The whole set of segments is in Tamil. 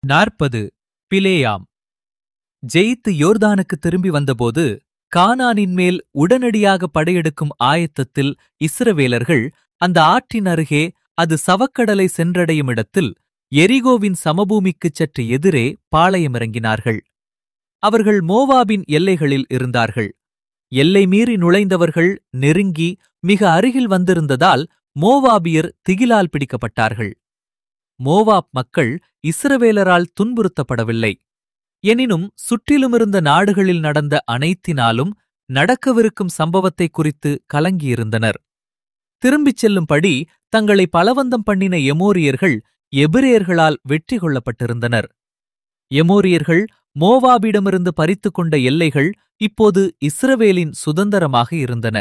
நாற்பது பிலேயாம் ஜெயித்து யோர்தானுக்கு திரும்பி வந்தபோது கானானின் மேல் உடனடியாக படையெடுக்கும் ஆயத்தத்தில் இஸ்ரவேலர்கள் அந்த ஆற்றின் அருகே அது சவக்கடலை சென்றடையும் இடத்தில் எரிகோவின் சமபூமிக்குச் சற்று எதிரே பாளையமிறங்கினார்கள் அவர்கள் மோவாபின் எல்லைகளில் இருந்தார்கள் எல்லை மீறி நுழைந்தவர்கள் நெருங்கி மிக அருகில் வந்திருந்ததால் மோவாபியர் திகிலால் பிடிக்கப்பட்டார்கள் மோவாப் மக்கள் இஸ்ரவேலரால் துன்புறுத்தப்படவில்லை எனினும் சுற்றிலுமிருந்த நாடுகளில் நடந்த அனைத்தினாலும் நடக்கவிருக்கும் சம்பவத்தை குறித்து கலங்கியிருந்தனர் திரும்பிச் செல்லும்படி தங்களை பலவந்தம் பண்ணின எமோரியர்கள் எபிரேயர்களால் வெற்றி கொள்ளப்பட்டிருந்தனர் எமோரியர்கள் மோவாபிடமிருந்து பறித்துக் கொண்ட எல்லைகள் இப்போது இஸ்ரவேலின் சுதந்திரமாக இருந்தன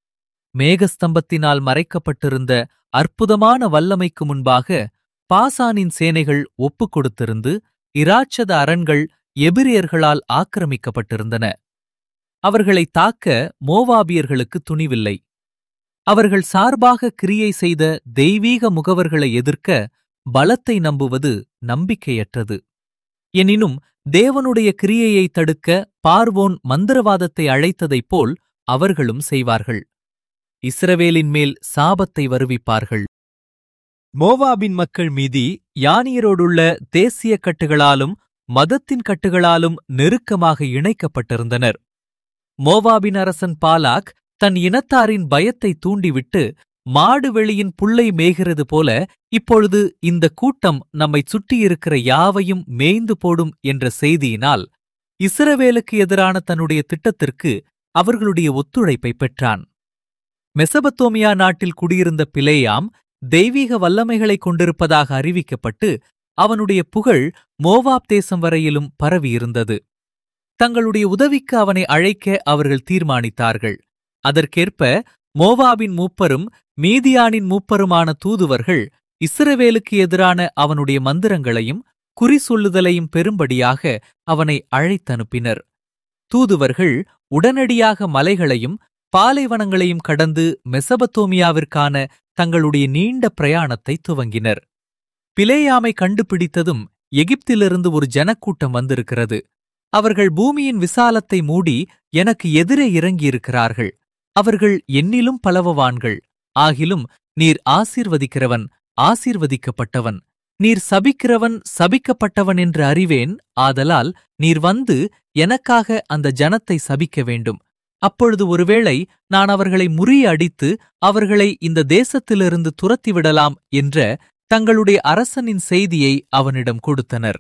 மேகஸ்தம்பத்தினால் மறைக்கப்பட்டிருந்த அற்புதமான வல்லமைக்கு முன்பாக பாசானின் சேனைகள் ஒப்புக் கொடுத்திருந்து இராட்சத அரண்கள் எபிரியர்களால் ஆக்கிரமிக்கப்பட்டிருந்தன அவர்களை தாக்க மோவாபியர்களுக்கு துணிவில்லை அவர்கள் சார்பாக கிரியை செய்த தெய்வீக முகவர்களை எதிர்க்க பலத்தை நம்புவது நம்பிக்கையற்றது எனினும் தேவனுடைய கிரியையை தடுக்க பார்வோன் மந்திரவாதத்தை அழைத்ததைப் போல் அவர்களும் செய்வார்கள் இஸ்ரவேலின் மேல் சாபத்தை வருவிப்பார்கள் மோவாபின் மக்கள் மீதி யானியரோடுள்ள தேசிய கட்டுகளாலும் மதத்தின் கட்டுகளாலும் நெருக்கமாக இணைக்கப்பட்டிருந்தனர் மோவாபின் அரசன் பாலாக் தன் இனத்தாரின் பயத்தை தூண்டிவிட்டு மாடு வெளியின் புல்லை மேய்கிறது போல இப்பொழுது இந்த கூட்டம் நம்மை சுற்றியிருக்கிற யாவையும் மேய்ந்து போடும் என்ற செய்தியினால் இஸ்ரவேலுக்கு எதிரான தன்னுடைய திட்டத்திற்கு அவர்களுடைய ஒத்துழைப்பை பெற்றான் மெசபத்தோமியா நாட்டில் குடியிருந்த பிலேயாம் தெய்வீக வல்லமைகளைக் கொண்டிருப்பதாக அறிவிக்கப்பட்டு அவனுடைய புகழ் மோவாப் தேசம் வரையிலும் பரவியிருந்தது தங்களுடைய உதவிக்கு அவனை அழைக்க அவர்கள் தீர்மானித்தார்கள் அதற்கேற்ப மோவாபின் மூப்பரும் மீதியானின் மூப்பருமான தூதுவர்கள் இஸ்ரவேலுக்கு எதிரான அவனுடைய மந்திரங்களையும் குறி சொல்லுதலையும் பெரும்படியாக அவனை அழைத்தனுப்பினர் தூதுவர்கள் உடனடியாக மலைகளையும் பாலைவனங்களையும் கடந்து மெசபத்தோமியாவிற்கான தங்களுடைய நீண்ட பிரயாணத்தை துவங்கினர் பிலேயாமை கண்டுபிடித்ததும் எகிப்திலிருந்து ஒரு ஜனக்கூட்டம் வந்திருக்கிறது அவர்கள் பூமியின் விசாலத்தை மூடி எனக்கு எதிரே இறங்கியிருக்கிறார்கள் அவர்கள் என்னிலும் பலவவான்கள் ஆகிலும் நீர் ஆசீர்வதிக்கிறவன் ஆசீர்வதிக்கப்பட்டவன் நீர் சபிக்கிறவன் சபிக்கப்பட்டவன் என்று அறிவேன் ஆதலால் நீர் வந்து எனக்காக அந்த ஜனத்தை சபிக்க வேண்டும் அப்பொழுது ஒருவேளை நான் அவர்களை முறியடித்து அவர்களை இந்த தேசத்திலிருந்து துரத்திவிடலாம் என்ற தங்களுடைய அரசனின் செய்தியை அவனிடம் கொடுத்தனர்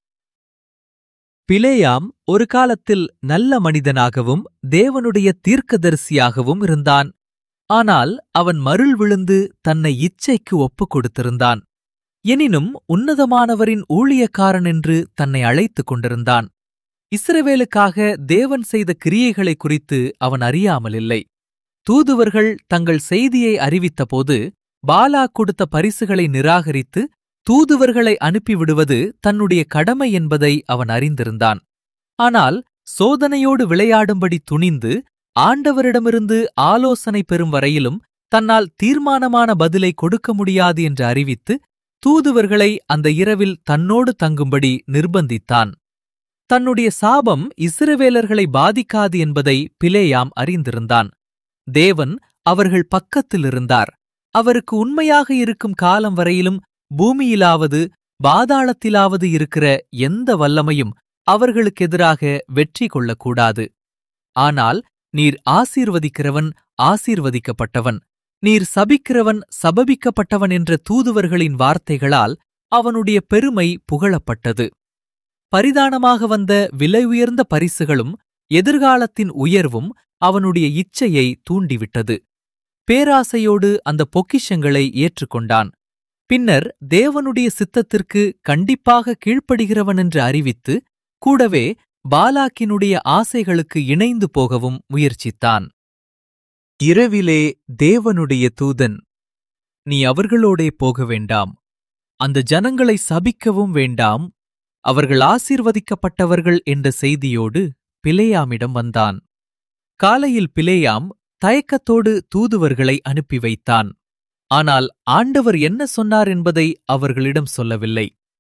பிலேயாம் ஒரு காலத்தில் நல்ல மனிதனாகவும் தேவனுடைய தீர்க்கதரிசியாகவும் இருந்தான் ஆனால் அவன் மருள் விழுந்து தன்னை இச்சைக்கு ஒப்புக் கொடுத்திருந்தான் எனினும் உன்னதமானவரின் ஊழியக்காரன் என்று தன்னை அழைத்துக் கொண்டிருந்தான் இஸ்ரவேலுக்காக தேவன் செய்த கிரியைகளை குறித்து அவன் அறியாமலில்லை தூதுவர்கள் தங்கள் செய்தியை அறிவித்தபோது பாலா கொடுத்த பரிசுகளை நிராகரித்து தூதுவர்களை அனுப்பிவிடுவது தன்னுடைய கடமை என்பதை அவன் அறிந்திருந்தான் ஆனால் சோதனையோடு விளையாடும்படி துணிந்து ஆண்டவரிடமிருந்து ஆலோசனை பெறும் வரையிலும் தன்னால் தீர்மானமான பதிலை கொடுக்க முடியாது என்று அறிவித்து தூதுவர்களை அந்த இரவில் தன்னோடு தங்கும்படி நிர்பந்தித்தான் தன்னுடைய சாபம் இஸ்ரவேலர்களை பாதிக்காது என்பதை பிலேயாம் அறிந்திருந்தான் தேவன் அவர்கள் பக்கத்தில் இருந்தார் அவருக்கு உண்மையாக இருக்கும் காலம் வரையிலும் பூமியிலாவது பாதாளத்திலாவது இருக்கிற எந்த வல்லமையும் அவர்களுக்கு எதிராக வெற்றி கொள்ளக்கூடாது ஆனால் நீர் ஆசீர்வதிக்கிறவன் ஆசீர்வதிக்கப்பட்டவன் நீர் சபிக்கிறவன் சபபிக்கப்பட்டவன் என்ற தூதுவர்களின் வார்த்தைகளால் அவனுடைய பெருமை புகழப்பட்டது பரிதானமாக வந்த விலை உயர்ந்த பரிசுகளும் எதிர்காலத்தின் உயர்வும் அவனுடைய இச்சையை தூண்டிவிட்டது பேராசையோடு அந்த பொக்கிஷங்களை ஏற்றுக்கொண்டான் பின்னர் தேவனுடைய சித்தத்திற்கு கண்டிப்பாக கீழ்ப்படுகிறவன் என்று அறிவித்து கூடவே பாலாக்கினுடைய ஆசைகளுக்கு இணைந்து போகவும் முயற்சித்தான் இரவிலே தேவனுடைய தூதன் நீ அவர்களோடே போக வேண்டாம் அந்த ஜனங்களை சபிக்கவும் வேண்டாம் அவர்கள் ஆசீர்வதிக்கப்பட்டவர்கள் என்ற செய்தியோடு பிலேயாமிடம் வந்தான் காலையில் பிலேயாம் தயக்கத்தோடு தூதுவர்களை அனுப்பி வைத்தான் ஆனால் ஆண்டவர் என்ன சொன்னார் என்பதை அவர்களிடம் சொல்லவில்லை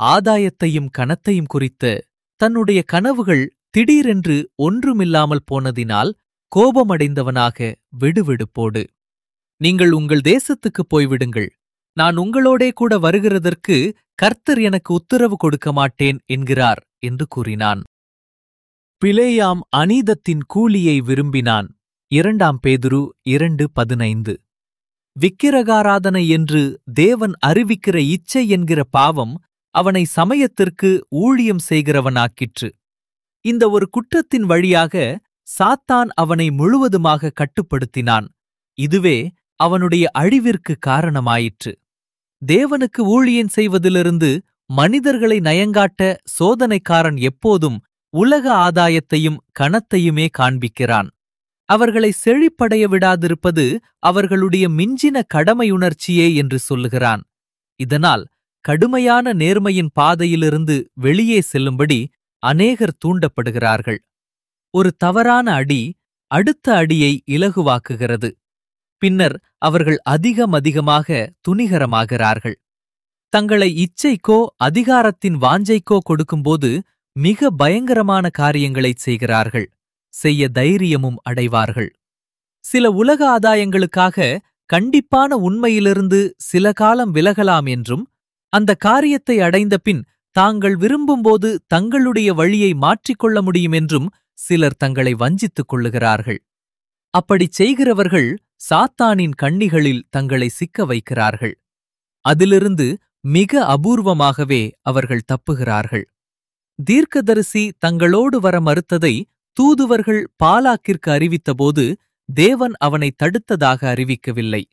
ஆதாயத்தையும் கனத்தையும் குறித்த தன்னுடைய கனவுகள் திடீரென்று ஒன்றுமில்லாமல் போனதினால் கோபமடைந்தவனாக விடுவிடுப்போடு நீங்கள் உங்கள் தேசத்துக்குப் போய்விடுங்கள் நான் உங்களோடே கூட வருகிறதற்கு கர்த்தர் எனக்கு உத்தரவு கொடுக்க மாட்டேன் என்கிறார் என்று கூறினான் பிளேயாம் அநீதத்தின் கூலியை விரும்பினான் இரண்டாம் பேதுரு இரண்டு பதினைந்து விக்கிரகாராதனை என்று தேவன் அறிவிக்கிற இச்சை என்கிற பாவம் அவனை சமயத்திற்கு ஊழியம் செய்கிறவனாக்கிற்று இந்த ஒரு குற்றத்தின் வழியாக சாத்தான் அவனை முழுவதுமாக கட்டுப்படுத்தினான் இதுவே அவனுடைய அழிவிற்கு காரணமாயிற்று தேவனுக்கு ஊழியம் செய்வதிலிருந்து மனிதர்களை நயங்காட்ட சோதனைக்காரன் எப்போதும் உலக ஆதாயத்தையும் கணத்தையுமே காண்பிக்கிறான் அவர்களை செழிப்படைய விடாதிருப்பது அவர்களுடைய மிஞ்சின கடமையுணர்ச்சியே என்று சொல்லுகிறான் இதனால் கடுமையான நேர்மையின் பாதையிலிருந்து வெளியே செல்லும்படி அநேகர் தூண்டப்படுகிறார்கள் ஒரு தவறான அடி அடுத்த அடியை இலகுவாக்குகிறது பின்னர் அவர்கள் அதிகம் அதிகமாக துணிகரமாகிறார்கள் தங்களை இச்சைக்கோ அதிகாரத்தின் வாஞ்சைக்கோ கொடுக்கும்போது மிக பயங்கரமான காரியங்களைச் செய்கிறார்கள் செய்ய தைரியமும் அடைவார்கள் சில உலக ஆதாயங்களுக்காக கண்டிப்பான உண்மையிலிருந்து சில காலம் விலகலாம் என்றும் அந்த காரியத்தை அடைந்த பின் தாங்கள் விரும்பும்போது தங்களுடைய வழியை மாற்றிக்கொள்ள முடியும் என்றும் சிலர் தங்களை வஞ்சித்துக் கொள்ளுகிறார்கள் அப்படிச் செய்கிறவர்கள் சாத்தானின் கண்ணிகளில் தங்களை சிக்க வைக்கிறார்கள் அதிலிருந்து மிக அபூர்வமாகவே அவர்கள் தப்புகிறார்கள் தீர்க்கதரிசி தங்களோடு வர மறுத்ததை தூதுவர்கள் பாலாக்கிற்கு அறிவித்தபோது தேவன் அவனை தடுத்ததாக அறிவிக்கவில்லை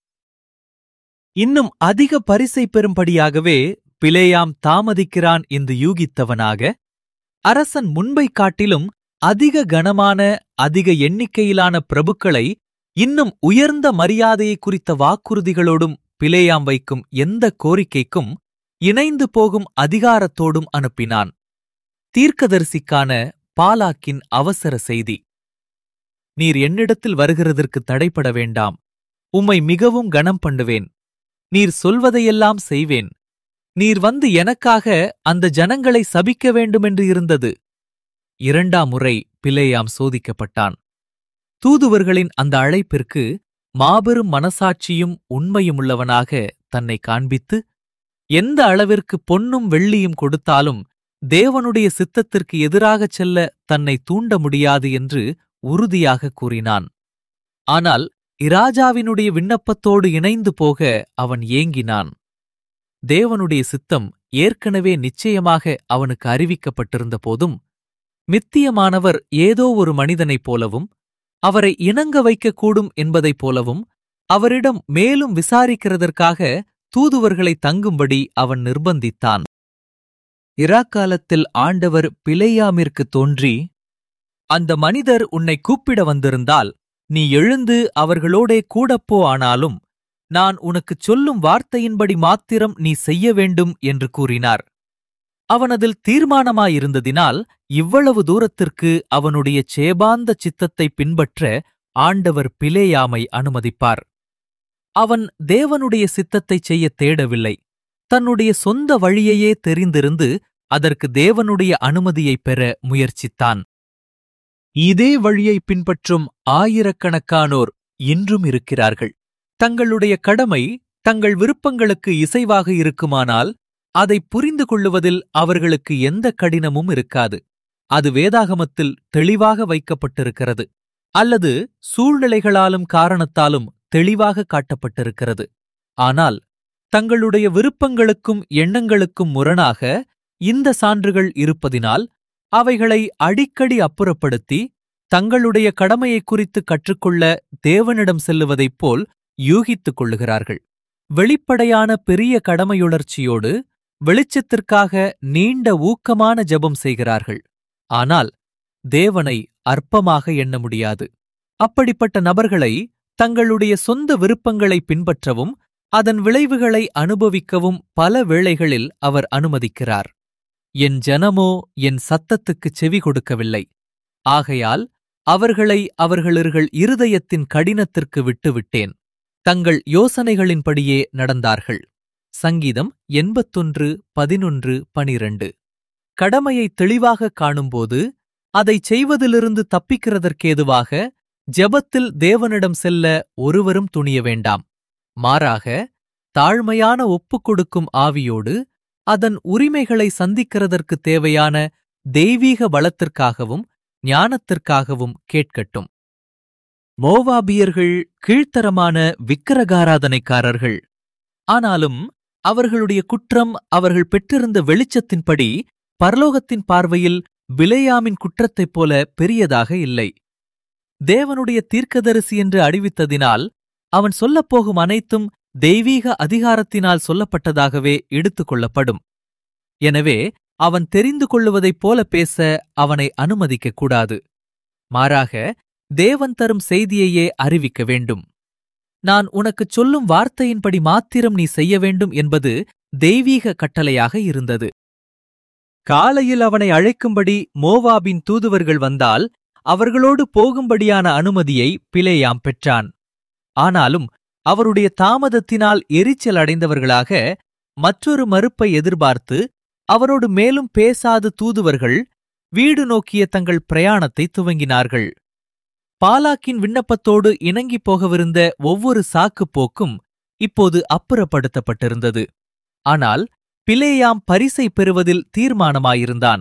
இன்னும் அதிக பரிசை பெறும்படியாகவே பிலேயாம் தாமதிக்கிறான் என்று யூகித்தவனாக அரசன் முன்பை காட்டிலும் அதிக கனமான அதிக எண்ணிக்கையிலான பிரபுக்களை இன்னும் உயர்ந்த மரியாதையை குறித்த வாக்குறுதிகளோடும் பிலேயாம் வைக்கும் எந்த கோரிக்கைக்கும் இணைந்து போகும் அதிகாரத்தோடும் அனுப்பினான் தீர்க்கதரிசிக்கான பாலாக்கின் அவசர செய்தி நீர் என்னிடத்தில் வருகிறதற்கு தடைப்பட வேண்டாம் உம்மை மிகவும் கனம் பண்ணுவேன் நீர் சொல்வதையெல்லாம் செய்வேன் நீர் வந்து எனக்காக அந்த ஜனங்களை சபிக்க வேண்டுமென்று இருந்தது இரண்டாம் முறை பிலேயாம் சோதிக்கப்பட்டான் தூதுவர்களின் அந்த அழைப்பிற்கு மாபெரும் மனசாட்சியும் உண்மையுமுள்ளவனாக தன்னை காண்பித்து எந்த அளவிற்கு பொன்னும் வெள்ளியும் கொடுத்தாலும் தேவனுடைய சித்தத்திற்கு எதிராகச் செல்ல தன்னை தூண்ட முடியாது என்று உறுதியாக கூறினான் ஆனால் இராஜாவினுடைய விண்ணப்பத்தோடு இணைந்து போக அவன் ஏங்கினான் தேவனுடைய சித்தம் ஏற்கனவே நிச்சயமாக அவனுக்கு அறிவிக்கப்பட்டிருந்த போதும் மித்தியமானவர் ஏதோ ஒரு மனிதனைப் போலவும் அவரை இணங்க வைக்கக்கூடும் என்பதைப் போலவும் அவரிடம் மேலும் விசாரிக்கிறதற்காக தூதுவர்களை தங்கும்படி அவன் நிர்பந்தித்தான் இராக்காலத்தில் ஆண்டவர் பிலேயாமிற்கு தோன்றி அந்த மனிதர் உன்னை கூப்பிட வந்திருந்தால் நீ எழுந்து அவர்களோடே கூடப்போ ஆனாலும் நான் உனக்குச் சொல்லும் வார்த்தையின்படி மாத்திரம் நீ செய்ய வேண்டும் என்று கூறினார் அவனதில் தீர்மானமாயிருந்ததினால் இவ்வளவு தூரத்திற்கு அவனுடைய சேபாந்த சித்தத்தை பின்பற்ற ஆண்டவர் பிலேயாமை அனுமதிப்பார் அவன் தேவனுடைய சித்தத்தைச் செய்யத் தேடவில்லை தன்னுடைய சொந்த வழியையே தெரிந்திருந்து அதற்கு தேவனுடைய அனுமதியைப் பெற முயற்சித்தான் இதே வழியை பின்பற்றும் ஆயிரக்கணக்கானோர் இன்றும் இருக்கிறார்கள் தங்களுடைய கடமை தங்கள் விருப்பங்களுக்கு இசைவாக இருக்குமானால் அதை புரிந்து கொள்ளுவதில் அவர்களுக்கு எந்த கடினமும் இருக்காது அது வேதாகமத்தில் தெளிவாக வைக்கப்பட்டிருக்கிறது அல்லது சூழ்நிலைகளாலும் காரணத்தாலும் தெளிவாக காட்டப்பட்டிருக்கிறது ஆனால் தங்களுடைய விருப்பங்களுக்கும் எண்ணங்களுக்கும் முரணாக இந்த சான்றுகள் இருப்பதினால் அவைகளை அடிக்கடி அப்புறப்படுத்தி தங்களுடைய கடமையை குறித்து கற்றுக்கொள்ள தேவனிடம் செல்லுவதைப் போல் யூகித்துக் கொள்ளுகிறார்கள் வெளிப்படையான பெரிய கடமையுணர்ச்சியோடு வெளிச்சத்திற்காக நீண்ட ஊக்கமான ஜெபம் செய்கிறார்கள் ஆனால் தேவனை அற்பமாக எண்ண முடியாது அப்படிப்பட்ட நபர்களை தங்களுடைய சொந்த விருப்பங்களை பின்பற்றவும் அதன் விளைவுகளை அனுபவிக்கவும் பல வேளைகளில் அவர் அனுமதிக்கிறார் என் ஜனமோ என் சத்தத்துக்குச் செவி கொடுக்கவில்லை ஆகையால் அவர்களை அவர்களர்கள் இருதயத்தின் கடினத்திற்கு விட்டுவிட்டேன் தங்கள் யோசனைகளின்படியே நடந்தார்கள் சங்கீதம் எண்பத்தொன்று பதினொன்று பனிரண்டு கடமையை தெளிவாக காணும்போது அதைச் செய்வதிலிருந்து தப்பிக்கிறதற்கேதுவாக ஜெபத்தில் தேவனிடம் செல்ல ஒருவரும் துணிய வேண்டாம் மாறாக தாழ்மையான ஒப்புக்கொடுக்கும் ஆவியோடு அதன் உரிமைகளை சந்திக்கிறதற்குத் தேவையான தெய்வீக பலத்திற்காகவும் ஞானத்திற்காகவும் கேட்கட்டும் மோவாபியர்கள் கீழ்த்தரமான விக்கிரகாராதனைக்காரர்கள் ஆனாலும் அவர்களுடைய குற்றம் அவர்கள் பெற்றிருந்த வெளிச்சத்தின்படி பரலோகத்தின் பார்வையில் பிலேயாமின் குற்றத்தைப் போல பெரியதாக இல்லை தேவனுடைய தீர்க்கதரிசி என்று அறிவித்ததினால் அவன் சொல்லப்போகும் அனைத்தும் தெய்வீக அதிகாரத்தினால் சொல்லப்பட்டதாகவே எடுத்துக் கொள்ளப்படும் எனவே அவன் தெரிந்து கொள்ளுவதைப் போல பேச அவனை அனுமதிக்கக் கூடாது மாறாக தேவன் தரும் செய்தியையே அறிவிக்க வேண்டும் நான் உனக்குச் சொல்லும் வார்த்தையின்படி மாத்திரம் நீ செய்ய வேண்டும் என்பது தெய்வீக கட்டளையாக இருந்தது காலையில் அவனை அழைக்கும்படி மோவாபின் தூதுவர்கள் வந்தால் அவர்களோடு போகும்படியான அனுமதியை பிலேயாம் பெற்றான் ஆனாலும் அவருடைய தாமதத்தினால் எரிச்சல் அடைந்தவர்களாக மற்றொரு மறுப்பை எதிர்பார்த்து அவரோடு மேலும் பேசாத தூதுவர்கள் வீடு நோக்கிய தங்கள் பிரயாணத்தை துவங்கினார்கள் பாலாக்கின் விண்ணப்பத்தோடு இணங்கிப் போகவிருந்த ஒவ்வொரு சாக்குப் போக்கும் இப்போது அப்புறப்படுத்தப்பட்டிருந்தது ஆனால் பிலேயாம் பரிசை பெறுவதில் தீர்மானமாயிருந்தான்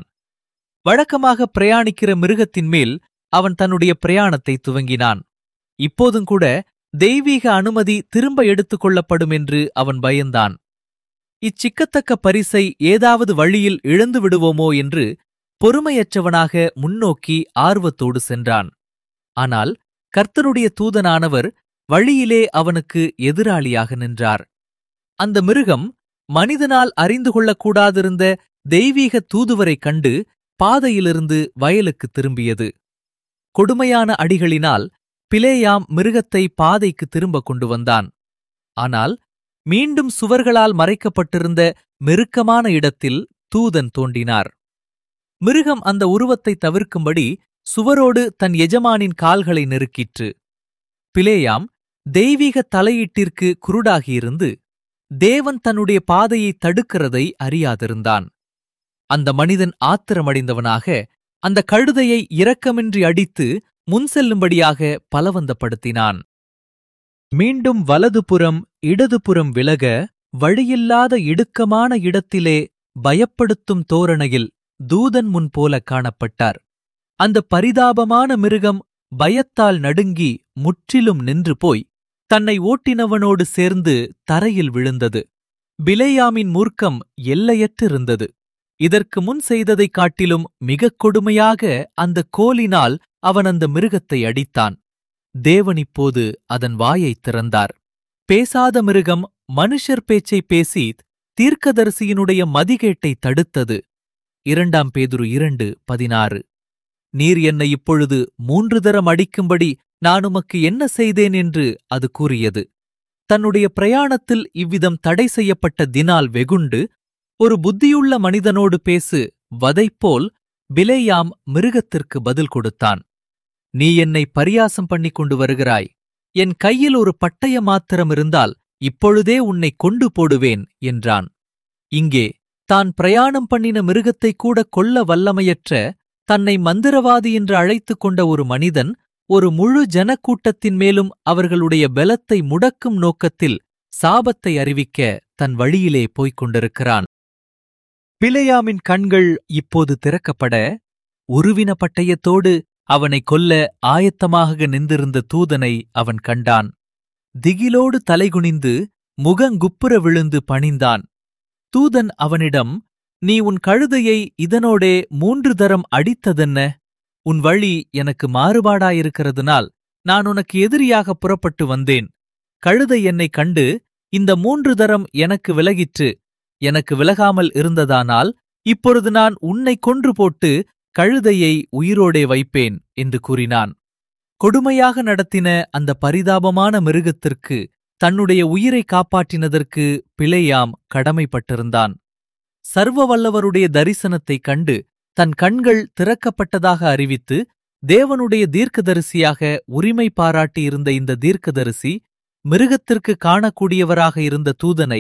வழக்கமாக பிரயாணிக்கிற மிருகத்தின் மேல் அவன் தன்னுடைய பிரயாணத்தை துவங்கினான் இப்போதும் கூட தெய்வீக அனுமதி திரும்ப எடுத்துக் கொள்ளப்படும் என்று அவன் பயந்தான் இச்சிக்கத்தக்க பரிசை ஏதாவது வழியில் இழந்து விடுவோமோ என்று பொறுமையற்றவனாக முன்னோக்கி ஆர்வத்தோடு சென்றான் ஆனால் கர்த்தருடைய தூதனானவர் வழியிலே அவனுக்கு எதிராளியாக நின்றார் அந்த மிருகம் மனிதனால் அறிந்து கொள்ளக்கூடாதிருந்த தெய்வீக தூதுவரைக் கண்டு பாதையிலிருந்து வயலுக்கு திரும்பியது கொடுமையான அடிகளினால் பிலேயாம் மிருகத்தை பாதைக்கு திரும்ப கொண்டு வந்தான் ஆனால் மீண்டும் சுவர்களால் மறைக்கப்பட்டிருந்த மெருக்கமான இடத்தில் தூதன் தோண்டினார் மிருகம் அந்த உருவத்தை தவிர்க்கும்படி சுவரோடு தன் எஜமானின் கால்களை நெருக்கிற்று பிலேயாம் தெய்வீக தலையீட்டிற்கு குருடாகியிருந்து தேவன் தன்னுடைய பாதையை தடுக்கிறதை அறியாதிருந்தான் அந்த மனிதன் ஆத்திரமடைந்தவனாக அந்த கழுதையை இரக்கமின்றி அடித்து முன் செல்லும்படியாக பலவந்தப்படுத்தினான் மீண்டும் வலதுபுறம் இடதுபுறம் விலக வழியில்லாத இடுக்கமான இடத்திலே பயப்படுத்தும் தோரணையில் தூதன் முன் போல காணப்பட்டார் அந்த பரிதாபமான மிருகம் பயத்தால் நடுங்கி முற்றிலும் நின்று போய் தன்னை ஓட்டினவனோடு சேர்ந்து தரையில் விழுந்தது பிலேயாமின் மூர்க்கம் எல்லையற்றிருந்தது இதற்கு முன் செய்ததைக் காட்டிலும் மிகக் கொடுமையாக அந்த கோலினால் அவன் அந்த மிருகத்தை அடித்தான் தேவன் இப்போது அதன் வாயைத் திறந்தார் பேசாத மிருகம் மனுஷர் பேச்சை பேசி தீர்க்கதரிசியினுடைய மதிகேட்டை தடுத்தது இரண்டாம் பேதுரு இரண்டு பதினாறு நீர் என்னை இப்பொழுது மூன்று தரம் அடிக்கும்படி நான் உமக்கு என்ன செய்தேன் என்று அது கூறியது தன்னுடைய பிரயாணத்தில் இவ்விதம் தடை செய்யப்பட்ட தினால் வெகுண்டு ஒரு புத்தியுள்ள மனிதனோடு பேசு வதைப்போல் பிலேயாம் மிருகத்திற்கு பதில் கொடுத்தான் நீ என்னை பரியாசம் பண்ணிக் கொண்டு வருகிறாய் என் கையில் ஒரு பட்டய மாத்திரம் இருந்தால் இப்பொழுதே உன்னை கொண்டு போடுவேன் என்றான் இங்கே தான் பிரயாணம் பண்ணின மிருகத்தைக் கூட கொல்ல வல்லமையற்ற தன்னை மந்திரவாதி என்று அழைத்துக் கொண்ட ஒரு மனிதன் ஒரு முழு ஜனக்கூட்டத்தின் மேலும் அவர்களுடைய பலத்தை முடக்கும் நோக்கத்தில் சாபத்தை அறிவிக்க தன் வழியிலே போய்க் கொண்டிருக்கிறான் பிலேயாமின் கண்கள் இப்போது திறக்கப்பட உருவின பட்டயத்தோடு அவனை கொல்ல ஆயத்தமாக நின்றிருந்த தூதனை அவன் கண்டான் திகிலோடு தலைகுனிந்து முகங்குப்புற விழுந்து பணிந்தான் தூதன் அவனிடம் நீ உன் கழுதையை இதனோடே மூன்று தரம் அடித்ததென்ன உன் வழி எனக்கு மாறுபாடாயிருக்கிறதுனால் நான் உனக்கு எதிரியாக புறப்பட்டு வந்தேன் கழுதை என்னைக் கண்டு இந்த மூன்று தரம் எனக்கு விலகிற்று எனக்கு விலகாமல் இருந்ததானால் இப்பொழுது நான் உன்னை கொன்று போட்டு கழுதையை உயிரோடே வைப்பேன் என்று கூறினான் கொடுமையாக நடத்தின அந்த பரிதாபமான மிருகத்திற்கு தன்னுடைய உயிரை காப்பாற்றினதற்கு பிழையாம் கடமைப்பட்டிருந்தான் சர்வ வல்லவருடைய தரிசனத்தைக் கண்டு தன் கண்கள் திறக்கப்பட்டதாக அறிவித்து தேவனுடைய தீர்க்கதரிசியாக உரிமை பாராட்டியிருந்த இந்த தீர்க்கதரிசி மிருகத்திற்கு காணக்கூடியவராக இருந்த தூதனை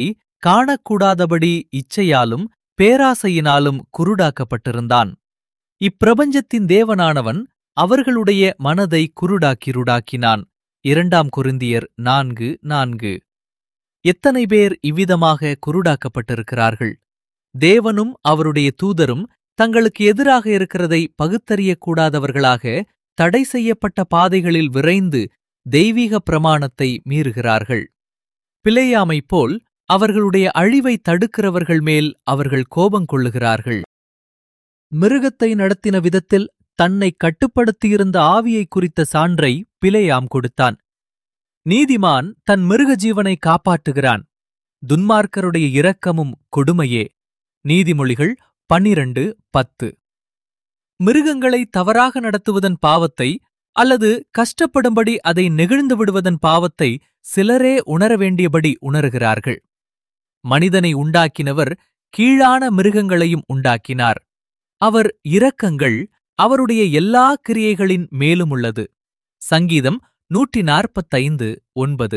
காணக்கூடாதபடி இச்சையாலும் பேராசையினாலும் குருடாக்கப்பட்டிருந்தான் இப்பிரபஞ்சத்தின் தேவனானவன் அவர்களுடைய மனதை குருடாக்கிருடாக்கினான் இரண்டாம் குருந்தியர் நான்கு நான்கு எத்தனை பேர் இவ்விதமாக குருடாக்கப்பட்டிருக்கிறார்கள் தேவனும் அவருடைய தூதரும் தங்களுக்கு எதிராக இருக்கிறதை பகுத்தறியக்கூடாதவர்களாக தடை செய்யப்பட்ட பாதைகளில் விரைந்து தெய்வீக பிரமாணத்தை மீறுகிறார்கள் பிழையாமைப் போல் அவர்களுடைய அழிவை தடுக்கிறவர்கள் மேல் அவர்கள் கோபங் கொள்ளுகிறார்கள் மிருகத்தை நடத்தின விதத்தில் தன்னை கட்டுப்படுத்தியிருந்த ஆவியை குறித்த சான்றை பிலேயாம் கொடுத்தான் நீதிமான் தன் மிருக ஜீவனை காப்பாற்றுகிறான் துன்மார்க்கருடைய இரக்கமும் கொடுமையே நீதிமொழிகள் பன்னிரண்டு பத்து மிருகங்களை தவறாக நடத்துவதன் பாவத்தை அல்லது கஷ்டப்படும்படி அதை நெகிழ்ந்து விடுவதன் பாவத்தை சிலரே உணர வேண்டியபடி உணர்கிறார்கள் மனிதனை உண்டாக்கினவர் கீழான மிருகங்களையும் உண்டாக்கினார் அவர் இரக்கங்கள் அவருடைய எல்லா கிரியைகளின் மேலும் உள்ளது சங்கீதம் நூற்றி நாற்பத்தைந்து ஒன்பது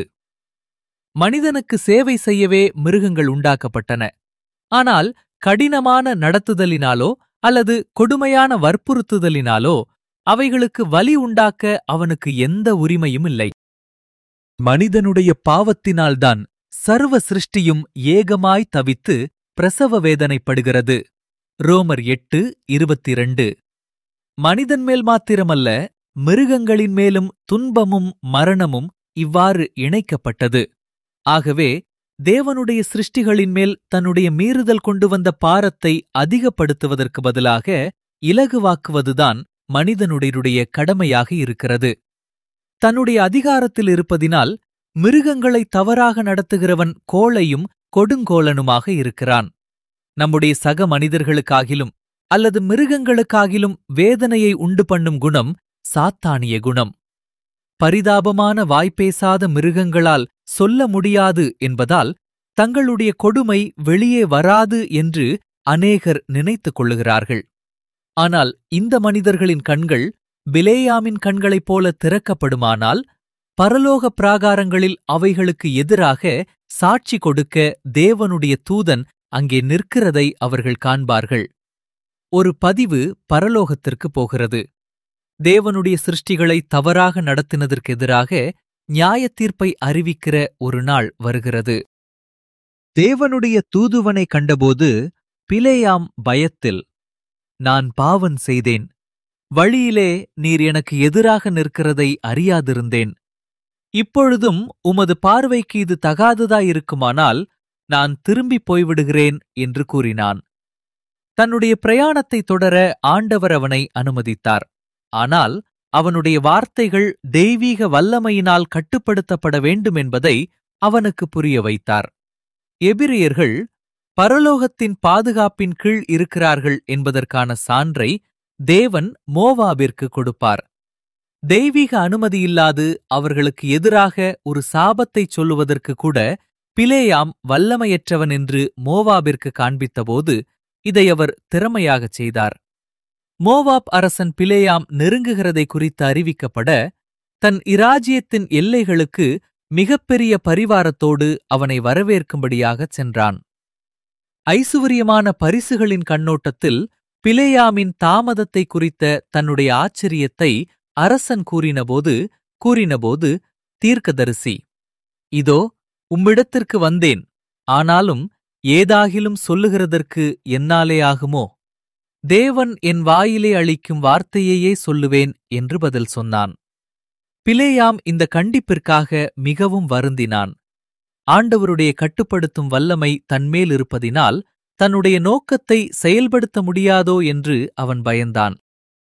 மனிதனுக்கு சேவை செய்யவே மிருகங்கள் உண்டாக்கப்பட்டன ஆனால் கடினமான நடத்துதலினாலோ அல்லது கொடுமையான வற்புறுத்துதலினாலோ அவைகளுக்கு வலி உண்டாக்க அவனுக்கு எந்த உரிமையும் இல்லை மனிதனுடைய பாவத்தினால்தான் சர்வ சிருஷ்டியும் ஏகமாய் தவித்து பிரசவ வேதனைப்படுகிறது ரோமர் எட்டு இருபத்திரண்டு மனிதன் மேல் மாத்திரமல்ல மிருகங்களின் மேலும் துன்பமும் மரணமும் இவ்வாறு இணைக்கப்பட்டது ஆகவே தேவனுடைய சிருஷ்டிகளின் மேல் தன்னுடைய மீறுதல் கொண்டு வந்த பாரத்தை அதிகப்படுத்துவதற்கு பதிலாக இலகுவாக்குவதுதான் மனிதனுடைய கடமையாக இருக்கிறது தன்னுடைய அதிகாரத்தில் இருப்பதினால் மிருகங்களை தவறாக நடத்துகிறவன் கோழையும் கொடுங்கோலனுமாக இருக்கிறான் நம்முடைய சக மனிதர்களுக்காகிலும் அல்லது மிருகங்களுக்காகிலும் வேதனையை உண்டு பண்ணும் குணம் சாத்தானிய குணம் பரிதாபமான வாய்ப்பேசாத மிருகங்களால் சொல்ல முடியாது என்பதால் தங்களுடைய கொடுமை வெளியே வராது என்று அநேகர் நினைத்துக் கொள்ளுகிறார்கள் ஆனால் இந்த மனிதர்களின் கண்கள் பிலேயாமின் கண்களைப் போல திறக்கப்படுமானால் பரலோக பிராகாரங்களில் அவைகளுக்கு எதிராக சாட்சி கொடுக்க தேவனுடைய தூதன் அங்கே நிற்கிறதை அவர்கள் காண்பார்கள் ஒரு பதிவு பரலோகத்திற்கு போகிறது தேவனுடைய சிருஷ்டிகளை தவறாக நடத்தினதற்கெதிராக நியாயத்தீர்ப்பை அறிவிக்கிற ஒரு நாள் வருகிறது தேவனுடைய தூதுவனை கண்டபோது பிலேயாம் பயத்தில் நான் பாவன் செய்தேன் வழியிலே நீர் எனக்கு எதிராக நிற்கிறதை அறியாதிருந்தேன் இப்பொழுதும் உமது பார்வைக்கு இது தகாததாயிருக்குமானால் நான் திரும்பிப் போய்விடுகிறேன் என்று கூறினான் தன்னுடைய பிரயாணத்தை தொடர ஆண்டவர் அவனை அனுமதித்தார் ஆனால் அவனுடைய வார்த்தைகள் தெய்வீக வல்லமையினால் கட்டுப்படுத்தப்பட வேண்டும் என்பதை அவனுக்கு புரிய வைத்தார் எபிரியர்கள் பரலோகத்தின் பாதுகாப்பின் கீழ் இருக்கிறார்கள் என்பதற்கான சான்றை தேவன் மோவாபிற்கு கொடுப்பார் தெய்வீக அனுமதியில்லாது அவர்களுக்கு எதிராக ஒரு சாபத்தைச் சொல்லுவதற்கு கூட பிலேயாம் வல்லமையற்றவன் என்று மோவாபிற்கு காண்பித்தபோது இதை அவர் திறமையாகச் செய்தார் மோவாப் அரசன் பிலேயாம் நெருங்குகிறதை குறித்து அறிவிக்கப்பட தன் இராஜ்யத்தின் எல்லைகளுக்கு மிகப்பெரிய பரிவாரத்தோடு அவனை வரவேற்கும்படியாகச் சென்றான் ஐசுவரியமான பரிசுகளின் கண்ணோட்டத்தில் பிலேயாமின் தாமதத்தை குறித்த தன்னுடைய ஆச்சரியத்தை அரசன் கூறினபோது கூறினபோது தீர்க்கதரிசி இதோ உம்மிடத்திற்கு வந்தேன் ஆனாலும் ஏதாகிலும் சொல்லுகிறதற்கு என்னாலே ஆகுமோ தேவன் என் வாயிலே அளிக்கும் வார்த்தையையே சொல்லுவேன் என்று பதில் சொன்னான் பிலேயாம் இந்த கண்டிப்பிற்காக மிகவும் வருந்தினான் ஆண்டவருடைய கட்டுப்படுத்தும் வல்லமை தன்மேல் இருப்பதினால் தன்னுடைய நோக்கத்தை செயல்படுத்த முடியாதோ என்று அவன் பயந்தான்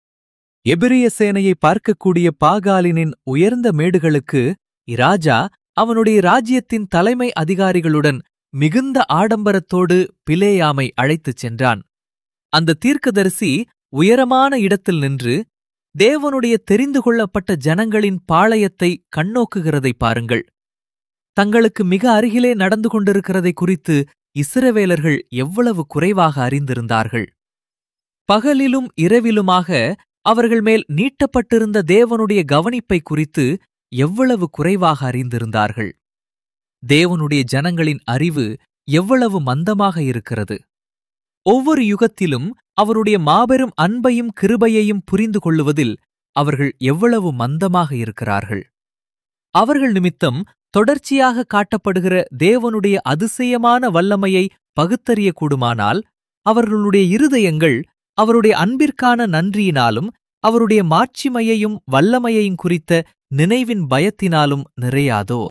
எபிரிய சேனையை பார்க்கக்கூடிய பாகாலினின் உயர்ந்த மேடுகளுக்கு இராஜா அவனுடைய ராஜ்யத்தின் தலைமை அதிகாரிகளுடன் மிகுந்த ஆடம்பரத்தோடு பிலேயாமை அழைத்துச் சென்றான் அந்த தீர்க்கதரிசி உயரமான இடத்தில் நின்று தேவனுடைய தெரிந்து கொள்ளப்பட்ட ஜனங்களின் பாளையத்தை கண்ணோக்குகிறதை பாருங்கள் தங்களுக்கு மிக அருகிலே நடந்து கொண்டிருக்கிறதை குறித்து இஸ்ரவேலர்கள் எவ்வளவு குறைவாக அறிந்திருந்தார்கள் பகலிலும் இரவிலுமாக அவர்கள் மேல் நீட்டப்பட்டிருந்த தேவனுடைய கவனிப்பை குறித்து எவ்வளவு குறைவாக அறிந்திருந்தார்கள் தேவனுடைய ஜனங்களின் அறிவு எவ்வளவு மந்தமாக இருக்கிறது ஒவ்வொரு யுகத்திலும் அவருடைய மாபெரும் அன்பையும் கிருபையையும் புரிந்து கொள்ளுவதில் அவர்கள் எவ்வளவு மந்தமாக இருக்கிறார்கள் அவர்கள் நிமித்தம் தொடர்ச்சியாக காட்டப்படுகிற தேவனுடைய அதிசயமான வல்லமையை பகுத்தறியக்கூடுமானால் அவர்களுடைய இருதயங்கள் அவருடைய அன்பிற்கான நன்றியினாலும் அவருடைய மாட்சிமையையும் வல்லமையையும் குறித்த நினைவின் பயத்தினாலும் நிறையாதோ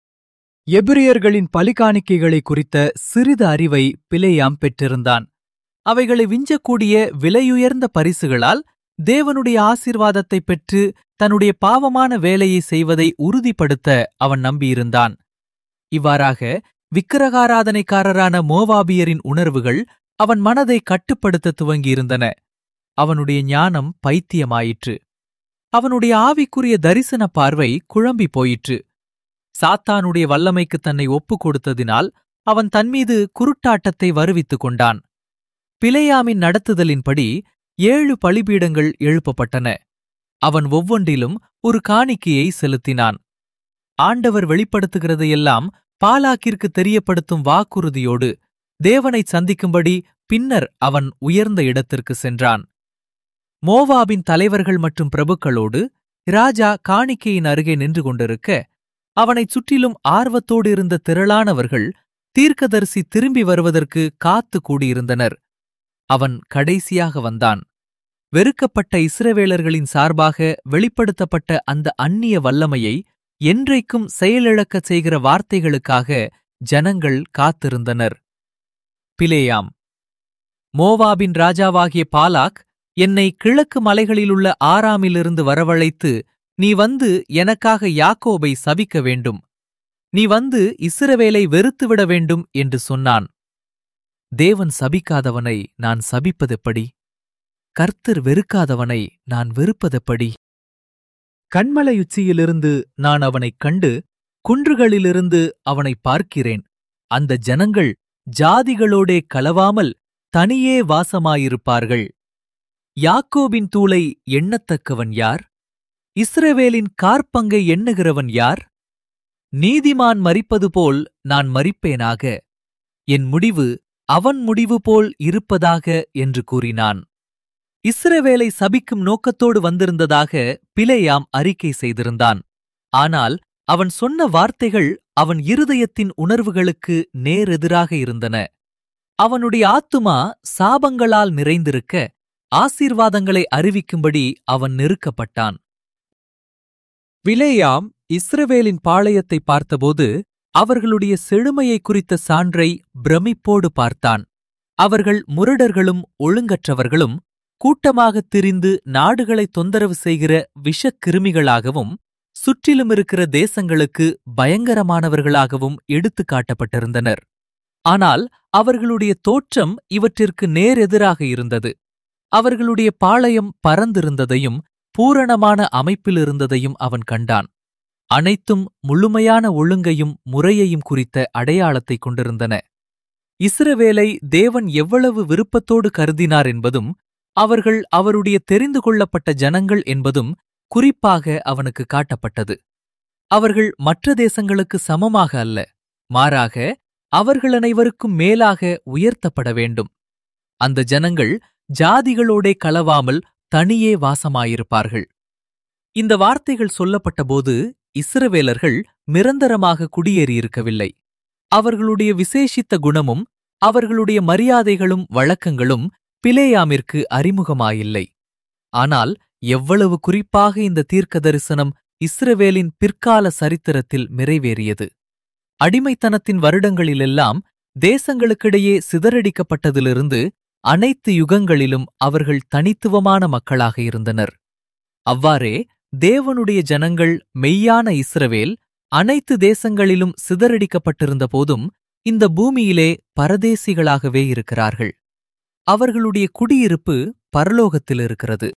எபிரியர்களின் பலிகாணிக்கைகளை குறித்த சிறிது அறிவை பிலேயாம் பெற்றிருந்தான் அவைகளை விஞ்சக்கூடிய விலையுயர்ந்த பரிசுகளால் தேவனுடைய ஆசீர்வாதத்தைப் பெற்று தன்னுடைய பாவமான வேலையை செய்வதை உறுதிப்படுத்த அவன் நம்பியிருந்தான் இவ்வாறாக விக்கிரகாராதனைக்காரரான மோவாபியரின் உணர்வுகள் அவன் மனதை கட்டுப்படுத்த துவங்கியிருந்தன அவனுடைய ஞானம் பைத்தியமாயிற்று அவனுடைய ஆவிக்குரிய தரிசன பார்வை குழம்பி போயிற்று சாத்தானுடைய வல்லமைக்கு தன்னை ஒப்புக் கொடுத்ததினால் அவன் தன்மீது குருட்டாட்டத்தை வருவித்துக் கொண்டான் பிலேயாமின் நடத்துதலின்படி ஏழு பலிபீடங்கள் எழுப்பப்பட்டன அவன் ஒவ்வொன்றிலும் ஒரு காணிக்கையை செலுத்தினான் ஆண்டவர் வெளிப்படுத்துகிறதையெல்லாம் பாலாக்கிற்கு தெரியப்படுத்தும் வாக்குறுதியோடு தேவனை சந்திக்கும்படி பின்னர் அவன் உயர்ந்த இடத்திற்கு சென்றான் மோவாபின் தலைவர்கள் மற்றும் பிரபுக்களோடு ராஜா காணிக்கையின் அருகே நின்று கொண்டிருக்க அவனைச் சுற்றிலும் ஆர்வத்தோடு இருந்த திரளானவர்கள் தீர்க்கதரிசி திரும்பி வருவதற்கு காத்து கூடியிருந்தனர் அவன் கடைசியாக வந்தான் வெறுக்கப்பட்ட இஸ்ரவேலர்களின் சார்பாக வெளிப்படுத்தப்பட்ட அந்த அந்நிய வல்லமையை என்றைக்கும் செயலிழக்கச் செய்கிற வார்த்தைகளுக்காக ஜனங்கள் காத்திருந்தனர் பிலேயாம் மோவாபின் ராஜாவாகிய பாலாக் என்னை கிழக்கு மலைகளிலுள்ள ஆறாமிலிருந்து வரவழைத்து நீ வந்து எனக்காக யாக்கோபை சபிக்க வேண்டும் நீ வந்து இஸ்ரவேலை வெறுத்துவிட வேண்டும் என்று சொன்னான் தேவன் சபிக்காதவனை நான் சபிப்பதெப்படி கர்த்தர் வெறுக்காதவனை நான் வெறுப்பதெப்படி கண்மலையுச்சியிலிருந்து நான் அவனைக் கண்டு குன்றுகளிலிருந்து அவனை பார்க்கிறேன் அந்த ஜனங்கள் ஜாதிகளோடே கலவாமல் தனியே வாசமாயிருப்பார்கள் யாக்கோபின் தூளை எண்ணத்தக்கவன் யார் இஸ்ரவேலின் கார்பங்கை எண்ணுகிறவன் யார் நீதிமான் மரிப்பது போல் நான் மரிப்பேனாக என் முடிவு அவன் முடிவு போல் இருப்பதாக என்று கூறினான் இஸ்ரவேலை சபிக்கும் நோக்கத்தோடு வந்திருந்ததாக பிலேயாம் அறிக்கை செய்திருந்தான் ஆனால் அவன் சொன்ன வார்த்தைகள் அவன் இருதயத்தின் உணர்வுகளுக்கு நேரெதிராக இருந்தன அவனுடைய ஆத்துமா சாபங்களால் நிறைந்திருக்க ஆசீர்வாதங்களை அறிவிக்கும்படி அவன் நெருக்கப்பட்டான் விலேயாம் இஸ்ரவேலின் பாளையத்தை பார்த்தபோது அவர்களுடைய செழுமையை குறித்த சான்றை பிரமிப்போடு பார்த்தான் அவர்கள் முரடர்களும் ஒழுங்கற்றவர்களும் கூட்டமாகத் திரிந்து நாடுகளை தொந்தரவு செய்கிற விஷக்கிருமிகளாகவும் சுற்றிலும் இருக்கிற தேசங்களுக்கு பயங்கரமானவர்களாகவும் எடுத்துக் காட்டப்பட்டிருந்தனர் ஆனால் அவர்களுடைய தோற்றம் இவற்றிற்கு நேரெதிராக இருந்தது அவர்களுடைய பாளையம் பரந்திருந்ததையும் பூரணமான அமைப்பில் இருந்ததையும் அவன் கண்டான் அனைத்தும் முழுமையான ஒழுங்கையும் முறையையும் குறித்த அடையாளத்தைக் கொண்டிருந்தன இஸ்ரவேலை தேவன் எவ்வளவு விருப்பத்தோடு கருதினார் என்பதும் அவர்கள் அவருடைய தெரிந்து கொள்ளப்பட்ட ஜனங்கள் என்பதும் குறிப்பாக அவனுக்கு காட்டப்பட்டது அவர்கள் மற்ற தேசங்களுக்கு சமமாக அல்ல மாறாக அவர்கள் அனைவருக்கும் மேலாக உயர்த்தப்பட வேண்டும் அந்த ஜனங்கள் ஜாதிகளோடே கலவாமல் தனியே வாசமாயிருப்பார்கள் இந்த வார்த்தைகள் சொல்லப்பட்டபோது இஸ்ரவேலர்கள் நிரந்தரமாக குடியேறியிருக்கவில்லை அவர்களுடைய விசேஷித்த குணமும் அவர்களுடைய மரியாதைகளும் வழக்கங்களும் பிலேயாமிற்கு அறிமுகமாயில்லை ஆனால் எவ்வளவு குறிப்பாக இந்த தீர்க்க தரிசனம் இஸ்ரவேலின் பிற்கால சரித்திரத்தில் நிறைவேறியது அடிமைத்தனத்தின் வருடங்களிலெல்லாம் தேசங்களுக்கிடையே சிதறடிக்கப்பட்டதிலிருந்து அனைத்து யுகங்களிலும் அவர்கள் தனித்துவமான மக்களாக இருந்தனர் அவ்வாறே தேவனுடைய ஜனங்கள் மெய்யான இஸ்ரவேல் அனைத்து தேசங்களிலும் சிதறடிக்கப்பட்டிருந்த போதும் இந்த பூமியிலே பரதேசிகளாகவே இருக்கிறார்கள் அவர்களுடைய குடியிருப்பு பரலோகத்தில் இருக்கிறது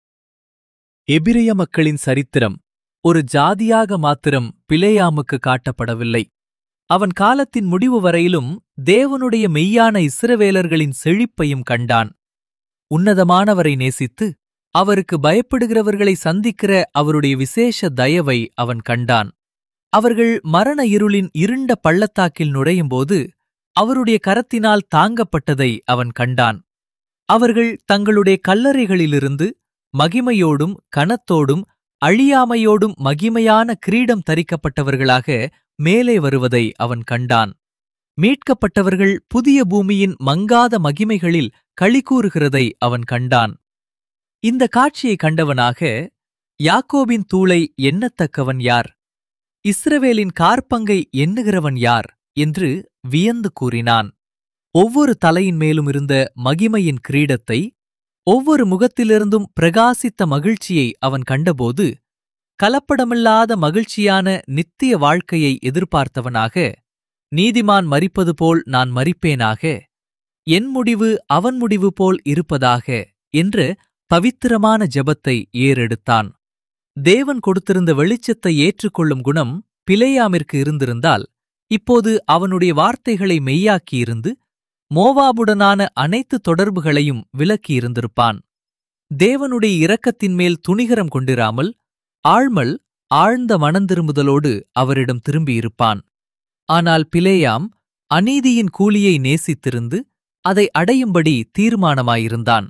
எபிரிய மக்களின் சரித்திரம் ஒரு ஜாதியாக மாத்திரம் பிலேயாமுக்கு காட்டப்படவில்லை அவன் காலத்தின் முடிவு வரையிலும் தேவனுடைய மெய்யான இஸ்ரவேலர்களின் செழிப்பையும் கண்டான் உன்னதமானவரை நேசித்து அவருக்கு பயப்படுகிறவர்களை சந்திக்கிற அவருடைய விசேஷ தயவை அவன் கண்டான் அவர்கள் மரண இருளின் இருண்ட பள்ளத்தாக்கில் நுழையும்போது அவருடைய கரத்தினால் தாங்கப்பட்டதை அவன் கண்டான் அவர்கள் தங்களுடைய கல்லறைகளிலிருந்து மகிமையோடும் கனத்தோடும் அழியாமையோடும் மகிமையான கிரீடம் தரிக்கப்பட்டவர்களாக மேலே வருவதை அவன் கண்டான் மீட்கப்பட்டவர்கள் புதிய பூமியின் மங்காத மகிமைகளில் களிகூறுகிறதை அவன் கண்டான் இந்த காட்சியை கண்டவனாக யாக்கோபின் தூளை எண்ணத்தக்கவன் யார் இஸ்ரவேலின் கார்பங்கை எண்ணுகிறவன் யார் என்று வியந்து கூறினான் ஒவ்வொரு தலையின் மேலும் இருந்த மகிமையின் கிரீடத்தை ஒவ்வொரு முகத்திலிருந்தும் பிரகாசித்த மகிழ்ச்சியை அவன் கண்டபோது கலப்படமில்லாத மகிழ்ச்சியான நித்திய வாழ்க்கையை எதிர்பார்த்தவனாக நீதிமான் மரிப்பது போல் நான் மரிப்பேனாக என் முடிவு அவன் முடிவு போல் இருப்பதாக என்று பவித்திரமான ஜெபத்தை ஏறெடுத்தான் தேவன் கொடுத்திருந்த வெளிச்சத்தை ஏற்றுக்கொள்ளும் குணம் பிலேயாமிற்கு இருந்திருந்தால் இப்போது அவனுடைய வார்த்தைகளை மெய்யாக்கியிருந்து மோவாபுடனான அனைத்து தொடர்புகளையும் விலக்கியிருந்திருப்பான் தேவனுடைய இரக்கத்தின் மேல் துணிகரம் கொண்டிராமல் ஆழ்மல் ஆழ்ந்த மனந்திரும்புதலோடு அவரிடம் திரும்பியிருப்பான் ஆனால் பிலேயாம் அநீதியின் கூலியை நேசித்திருந்து அதை அடையும்படி தீர்மானமாயிருந்தான்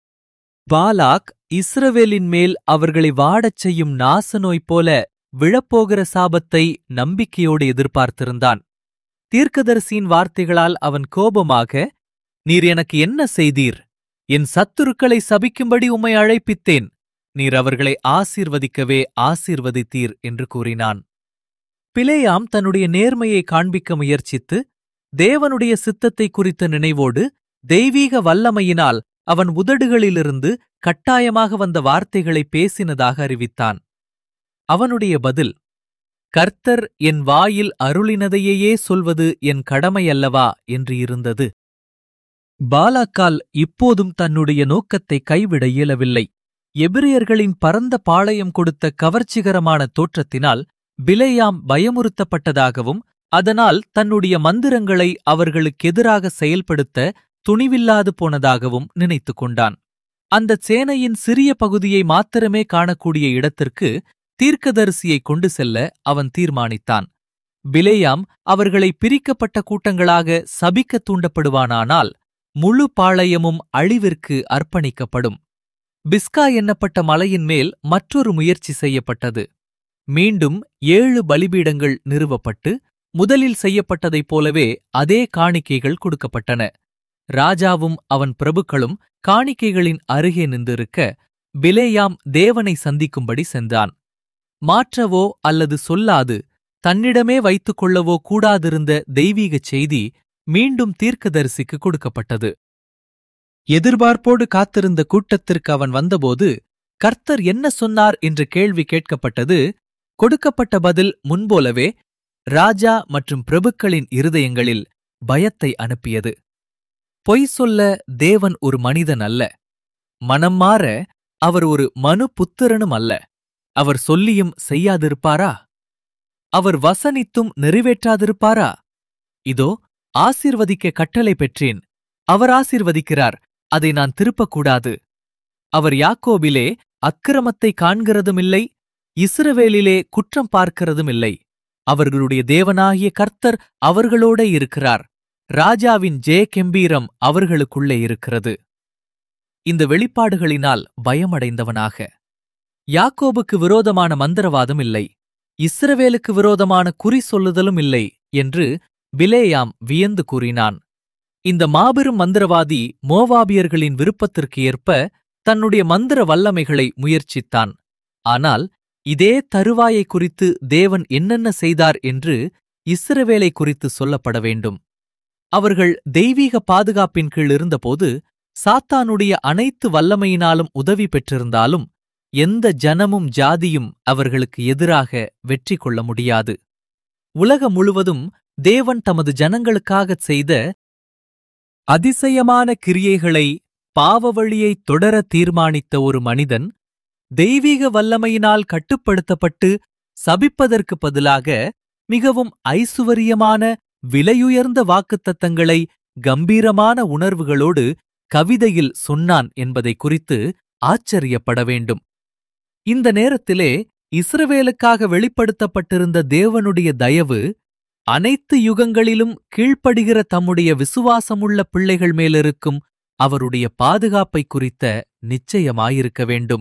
பாலாக் இஸ்ரவேலின் மேல் அவர்களை வாடச் செய்யும் நாசநோய் போல விழப்போகிற சாபத்தை நம்பிக்கையோடு எதிர்பார்த்திருந்தான் தீர்க்கதரிசியின் வார்த்தைகளால் அவன் கோபமாக நீர் எனக்கு என்ன செய்தீர் என் சத்துருக்களை சபிக்கும்படி உம்மை அழைப்பித்தேன் நீர் அவர்களை ஆசீர்வதிக்கவே ஆசீர்வதித்தீர் என்று கூறினான் பிலேயாம் தன்னுடைய நேர்மையை காண்பிக்க முயற்சித்து தேவனுடைய சித்தத்தை குறித்த நினைவோடு தெய்வீக வல்லமையினால் அவன் உதடுகளிலிருந்து கட்டாயமாக வந்த வார்த்தைகளை பேசினதாக அறிவித்தான் அவனுடைய பதில் கர்த்தர் என் வாயில் அருளினதையே சொல்வது என் கடமையல்லவா என்று இருந்தது பாலாக்கால் இப்போதும் தன்னுடைய நோக்கத்தை கைவிட இயலவில்லை எபிரியர்களின் பரந்த பாளையம் கொடுத்த கவர்ச்சிகரமான தோற்றத்தினால் பிலேயாம் பயமுறுத்தப்பட்டதாகவும் அதனால் தன்னுடைய மந்திரங்களை அவர்களுக்கெதிராக செயல்படுத்த துணிவில்லாது போனதாகவும் நினைத்துக் கொண்டான் அந்த சேனையின் சிறிய பகுதியை மாத்திரமே காணக்கூடிய இடத்திற்கு தீர்க்கதரிசியை கொண்டு செல்ல அவன் தீர்மானித்தான் பிலேயாம் அவர்களை பிரிக்கப்பட்ட கூட்டங்களாக சபிக்க தூண்டப்படுவானானால் முழு பாளையமும் அழிவிற்கு அர்ப்பணிக்கப்படும் பிஸ்கா எண்ணப்பட்ட மலையின் மேல் மற்றொரு முயற்சி செய்யப்பட்டது மீண்டும் ஏழு பலிபீடங்கள் நிறுவப்பட்டு முதலில் செய்யப்பட்டதைப் போலவே அதே காணிக்கைகள் கொடுக்கப்பட்டன ராஜாவும் அவன் பிரபுக்களும் காணிக்கைகளின் அருகே நின்றிருக்க பிலேயாம் தேவனை சந்திக்கும்படி சென்றான் மாற்றவோ அல்லது சொல்லாது தன்னிடமே வைத்துக் கொள்ளவோ கூடாதிருந்த தெய்வீகச் செய்தி மீண்டும் தீர்க்கதரிசிக்கு கொடுக்கப்பட்டது எதிர்பார்ப்போடு காத்திருந்த கூட்டத்திற்கு அவன் வந்தபோது கர்த்தர் என்ன சொன்னார் என்ற கேள்வி கேட்கப்பட்டது கொடுக்கப்பட்ட பதில் முன்போலவே ராஜா மற்றும் பிரபுக்களின் இருதயங்களில் பயத்தை அனுப்பியது பொய் சொல்ல தேவன் ஒரு மனிதன் அல்ல மனம் மாற அவர் ஒரு மனு புத்திரனும் அல்ல அவர் சொல்லியும் செய்யாதிருப்பாரா அவர் வசனித்தும் நிறைவேற்றாதிருப்பாரா இதோ ஆசீர்வதிக்க கட்டளை பெற்றேன் அவர் ஆசீர்வதிக்கிறார் அதை நான் திருப்பக்கூடாது அவர் யாக்கோபிலே அக்கிரமத்தை காண்கிறதுமில்லை இஸ்ரவேலிலே குற்றம் பார்க்கிறதுமில்லை அவர்களுடைய தேவனாகிய கர்த்தர் அவர்களோட இருக்கிறார் ராஜாவின் ஜெய கெம்பீரம் அவர்களுக்குள்ளே இருக்கிறது இந்த வெளிப்பாடுகளினால் பயமடைந்தவனாக யாக்கோபுக்கு விரோதமான மந்திரவாதம் இல்லை இஸ்ரவேலுக்கு விரோதமான குறி சொல்லுதலும் இல்லை என்று பிலேயாம் வியந்து கூறினான் இந்த மாபெரும் மந்திரவாதி மோவாபியர்களின் விருப்பத்திற்கு ஏற்ப தன்னுடைய மந்திர வல்லமைகளை முயற்சித்தான் ஆனால் இதே தருவாயை குறித்து தேவன் என்னென்ன செய்தார் என்று இஸ்ரவேலை குறித்து சொல்லப்பட வேண்டும் அவர்கள் தெய்வீக பாதுகாப்பின் கீழ் இருந்தபோது சாத்தானுடைய அனைத்து வல்லமையினாலும் உதவி பெற்றிருந்தாலும் எந்த ஜனமும் ஜாதியும் அவர்களுக்கு எதிராக வெற்றி கொள்ள முடியாது உலகம் முழுவதும் தேவன் தமது ஜனங்களுக்காகச் செய்த அதிசயமான கிரியைகளை பாவ வழியைத் தொடர தீர்மானித்த ஒரு மனிதன் தெய்வீக வல்லமையினால் கட்டுப்படுத்தப்பட்டு சபிப்பதற்கு பதிலாக மிகவும் ஐசுவரியமான விலையுயர்ந்த வாக்குத்தத்தங்களை கம்பீரமான உணர்வுகளோடு கவிதையில் சொன்னான் என்பதை குறித்து ஆச்சரியப்பட வேண்டும் இந்த நேரத்திலே இஸ்ரவேலுக்காக வெளிப்படுத்தப்பட்டிருந்த தேவனுடைய தயவு அனைத்து யுகங்களிலும் கீழ்ப்படுகிற தம்முடைய விசுவாசமுள்ள பிள்ளைகள் மேலிருக்கும் அவருடைய பாதுகாப்பை குறித்த நிச்சயமாயிருக்க வேண்டும்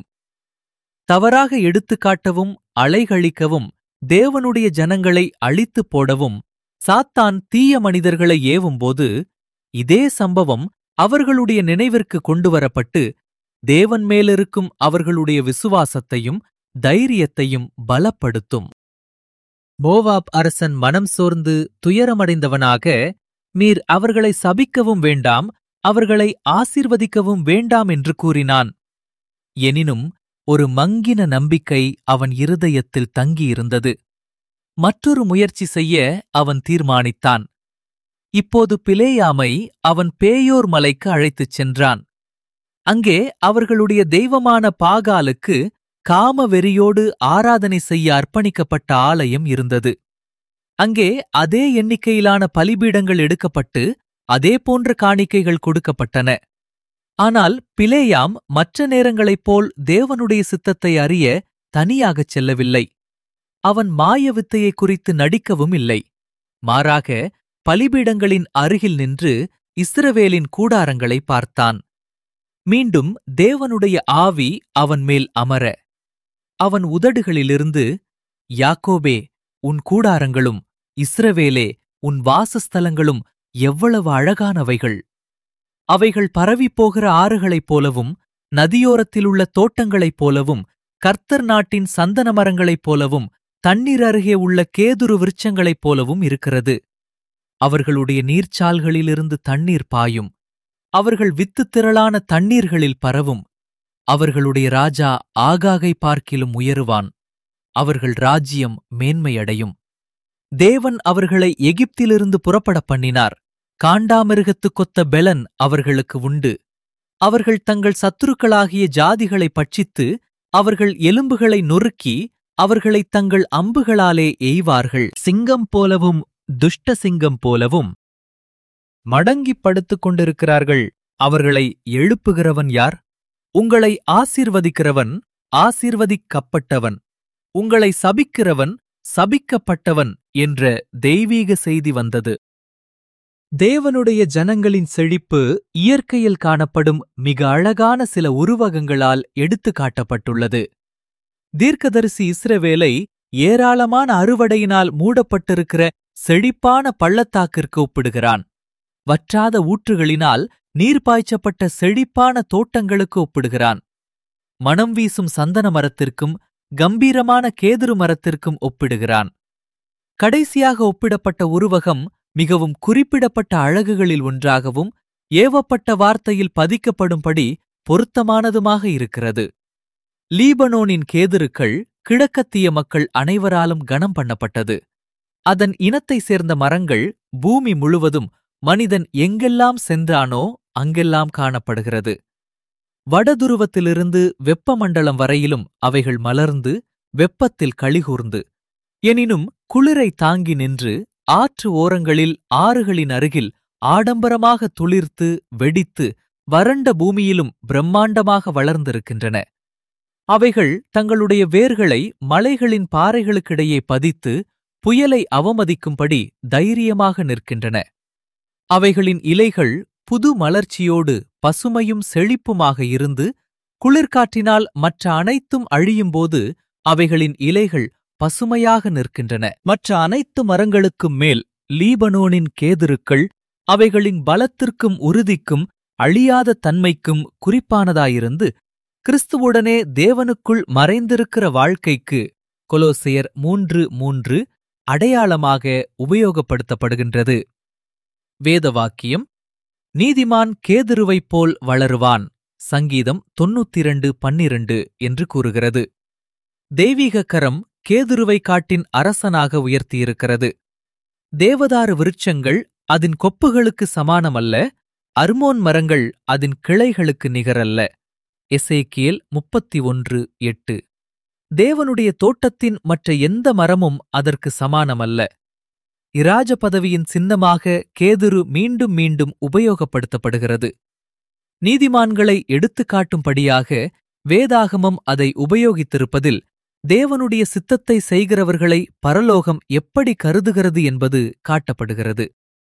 தவறாக எடுத்துக்காட்டவும் அலைகழிக்கவும் தேவனுடைய ஜனங்களை அழித்துப் போடவும் சாத்தான் தீய மனிதர்களை ஏவும்போது இதே சம்பவம் அவர்களுடைய நினைவிற்கு கொண்டுவரப்பட்டு தேவன் மேலிருக்கும் அவர்களுடைய விசுவாசத்தையும் தைரியத்தையும் பலப்படுத்தும் மோவாப் அரசன் மனம் சோர்ந்து துயரமடைந்தவனாக நீர் அவர்களை சபிக்கவும் வேண்டாம் அவர்களை ஆசீர்வதிக்கவும் வேண்டாம் என்று கூறினான் எனினும் ஒரு மங்கின நம்பிக்கை அவன் இருதயத்தில் தங்கியிருந்தது மற்றொரு முயற்சி செய்ய அவன் தீர்மானித்தான் இப்போது பிலேயாமை அவன் பேயோர் மலைக்கு அழைத்துச் சென்றான் அங்கே அவர்களுடைய தெய்வமான பாகாலுக்கு காம வெறியோடு ஆராதனை செய்ய அர்ப்பணிக்கப்பட்ட ஆலயம் இருந்தது அங்கே அதே எண்ணிக்கையிலான பலிபீடங்கள் எடுக்கப்பட்டு அதே போன்ற காணிக்கைகள் கொடுக்கப்பட்டன ஆனால் பிலேயாம் மற்ற நேரங்களைப் போல் தேவனுடைய சித்தத்தை அறிய தனியாகச் செல்லவில்லை அவன் மாய வித்தையை குறித்து நடிக்கவும் இல்லை மாறாக பலிபீடங்களின் அருகில் நின்று இஸ்ரவேலின் கூடாரங்களை பார்த்தான் மீண்டும் தேவனுடைய ஆவி அவன் மேல் அமர அவன் உதடுகளிலிருந்து யாக்கோபே உன் கூடாரங்களும் இஸ்ரவேலே உன் வாசஸ்தலங்களும் எவ்வளவு அழகானவைகள் அவைகள் பரவிப்போகிற ஆறுகளைப் போலவும் நதியோரத்திலுள்ள தோட்டங்களைப் போலவும் கர்த்தர் நாட்டின் சந்தன மரங்களைப் போலவும் தண்ணீர் அருகே உள்ள கேதுரு விருட்சங்களைப் போலவும் இருக்கிறது அவர்களுடைய நீர்ச்சால்களிலிருந்து தண்ணீர் பாயும் அவர்கள் வித்து திரளான தண்ணீர்களில் பரவும் அவர்களுடைய ராஜா ஆகாகை பார்க்கிலும் உயருவான் அவர்கள் ராஜ்யம் மேன்மையடையும் தேவன் அவர்களை எகிப்திலிருந்து புறப்படப் பண்ணினார் காண்டாமிருகத்து கொத்த பெலன் அவர்களுக்கு உண்டு அவர்கள் தங்கள் சத்துருக்களாகிய ஜாதிகளை பட்சித்து அவர்கள் எலும்புகளை நொறுக்கி அவர்களை தங்கள் அம்புகளாலே எய்வார்கள் சிங்கம் போலவும் துஷ்ட சிங்கம் போலவும் மடங்கிப் படுத்துக் கொண்டிருக்கிறார்கள் அவர்களை எழுப்புகிறவன் யார் உங்களை ஆசீர்வதிக்கிறவன் ஆசீர்வதிக்கப்பட்டவன் உங்களை சபிக்கிறவன் சபிக்கப்பட்டவன் என்ற தெய்வீக செய்தி வந்தது தேவனுடைய ஜனங்களின் செழிப்பு இயற்கையில் காணப்படும் மிக அழகான சில உருவகங்களால் எடுத்துக் காட்டப்பட்டுள்ளது தீர்க்கதரிசி இஸ்ரவேலை ஏராளமான அறுவடையினால் மூடப்பட்டிருக்கிற செழிப்பான பள்ளத்தாக்கிற்கு ஒப்பிடுகிறான் வற்றாத ஊற்றுகளினால் நீர் பாய்ச்சப்பட்ட செழிப்பான தோட்டங்களுக்கு ஒப்பிடுகிறான் மணம் வீசும் சந்தன மரத்திற்கும் கம்பீரமான கேதுரு மரத்திற்கும் ஒப்பிடுகிறான் கடைசியாக ஒப்பிடப்பட்ட உருவகம் மிகவும் குறிப்பிடப்பட்ட அழகுகளில் ஒன்றாகவும் ஏவப்பட்ட வார்த்தையில் பதிக்கப்படும்படி பொருத்தமானதுமாக இருக்கிறது லீபனோனின் கேதுருக்கள் கிழக்கத்திய மக்கள் அனைவராலும் கனம் பண்ணப்பட்டது அதன் இனத்தைச் சேர்ந்த மரங்கள் பூமி முழுவதும் மனிதன் எங்கெல்லாம் சென்றானோ அங்கெல்லாம் காணப்படுகிறது வடதுருவத்திலிருந்து வெப்பமண்டலம் வரையிலும் அவைகள் மலர்ந்து வெப்பத்தில் கழிகூர்ந்து எனினும் குளிரை தாங்கி நின்று ஆற்று ஓரங்களில் ஆறுகளின் அருகில் ஆடம்பரமாக துளிர்த்து வெடித்து வறண்ட பூமியிலும் பிரம்மாண்டமாக வளர்ந்திருக்கின்றன அவைகள் தங்களுடைய வேர்களை மலைகளின் பாறைகளுக்கிடையே பதித்து புயலை அவமதிக்கும்படி தைரியமாக நிற்கின்றன அவைகளின் இலைகள் புது மலர்ச்சியோடு பசுமையும் செழிப்புமாக இருந்து குளிர்காற்றினால் மற்ற அனைத்தும் அழியும்போது அவைகளின் இலைகள் பசுமையாக நிற்கின்றன மற்ற அனைத்து மரங்களுக்கும் மேல் லீபனோனின் கேதுருக்கள் அவைகளின் பலத்திற்கும் உறுதிக்கும் அழியாத தன்மைக்கும் குறிப்பானதாயிருந்து கிறிஸ்துவுடனே தேவனுக்குள் மறைந்திருக்கிற வாழ்க்கைக்கு கொலோசையர் மூன்று மூன்று அடையாளமாக உபயோகப்படுத்தப்படுகின்றது வேதவாக்கியம் நீதிமான் கேதுருவைப் போல் வளருவான் சங்கீதம் தொன்னூத்திரண்டு பன்னிரண்டு என்று கூறுகிறது தெய்வீக கரம் கேதுருவை காட்டின் அரசனாக உயர்த்தியிருக்கிறது தேவதாரு விருட்சங்கள் அதன் கொப்புகளுக்கு சமானமல்ல அர்மோன் மரங்கள் அதன் கிளைகளுக்கு நிகரல்ல எசேக்கியேல் முப்பத்தி ஒன்று எட்டு தேவனுடைய தோட்டத்தின் மற்ற எந்த மரமும் அதற்கு சமானமல்ல இராஜ பதவியின் சின்னமாக கேதுரு மீண்டும் மீண்டும் உபயோகப்படுத்தப்படுகிறது நீதிமான்களை எடுத்துக்காட்டும்படியாக வேதாகமம் அதை உபயோகித்திருப்பதில் தேவனுடைய சித்தத்தை செய்கிறவர்களை பரலோகம் எப்படி கருதுகிறது என்பது காட்டப்படுகிறது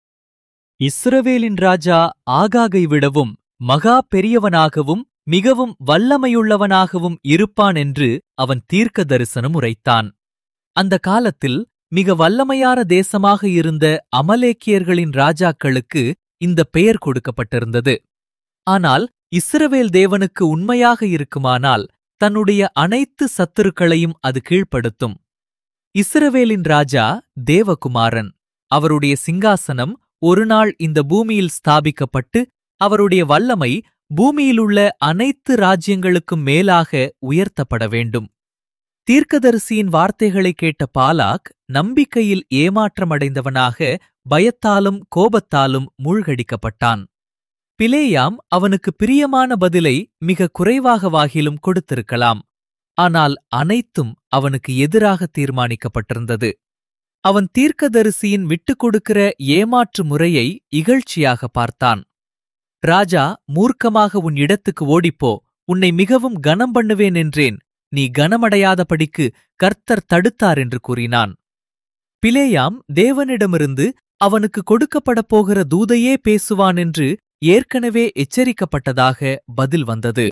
இஸ்ரவேலின் ராஜா ஆகாகை விடவும் மகா பெரியவனாகவும் மிகவும் வல்லமையுள்ளவனாகவும் இருப்பான் என்று அவன் தீர்க்க தரிசனம் உரைத்தான் அந்த காலத்தில் மிக வல்லமையான தேசமாக இருந்த அமலேக்கியர்களின் ராஜாக்களுக்கு இந்த பெயர் கொடுக்கப்பட்டிருந்தது ஆனால் இஸ்ரவேல் தேவனுக்கு உண்மையாக இருக்குமானால் தன்னுடைய அனைத்து சத்துருக்களையும் அது கீழ்ப்படுத்தும் இஸ்ரவேலின் ராஜா தேவகுமாரன் அவருடைய சிங்காசனம் ஒருநாள் இந்த பூமியில் ஸ்தாபிக்கப்பட்டு அவருடைய வல்லமை பூமியிலுள்ள அனைத்து ராஜ்யங்களுக்கும் மேலாக உயர்த்தப்பட வேண்டும் தீர்க்கதரிசியின் வார்த்தைகளை கேட்ட பாலாக் நம்பிக்கையில் ஏமாற்றமடைந்தவனாக பயத்தாலும் கோபத்தாலும் மூழ்கடிக்கப்பட்டான் பிலேயாம் அவனுக்கு பிரியமான பதிலை மிக குறைவாகவாகிலும் கொடுத்திருக்கலாம் ஆனால் அனைத்தும் அவனுக்கு எதிராக தீர்மானிக்கப்பட்டிருந்தது அவன் தீர்க்கதரிசியின் விட்டுக் கொடுக்கிற ஏமாற்று முறையை இகழ்ச்சியாக பார்த்தான் ராஜா மூர்க்கமாக உன் இடத்துக்கு ஓடிப்போ உன்னை மிகவும் கனம் பண்ணுவேன் என்றேன் நீ கனமடையாதபடிக்கு கர்த்தர் தடுத்தார் என்று கூறினான் பிலேயாம் தேவனிடமிருந்து அவனுக்கு கொடுக்கப்படப் போகிற தூதையே பேசுவான் என்று ஏற்கனவே எச்சரிக்கப்பட்டதாக பதில் வந்தது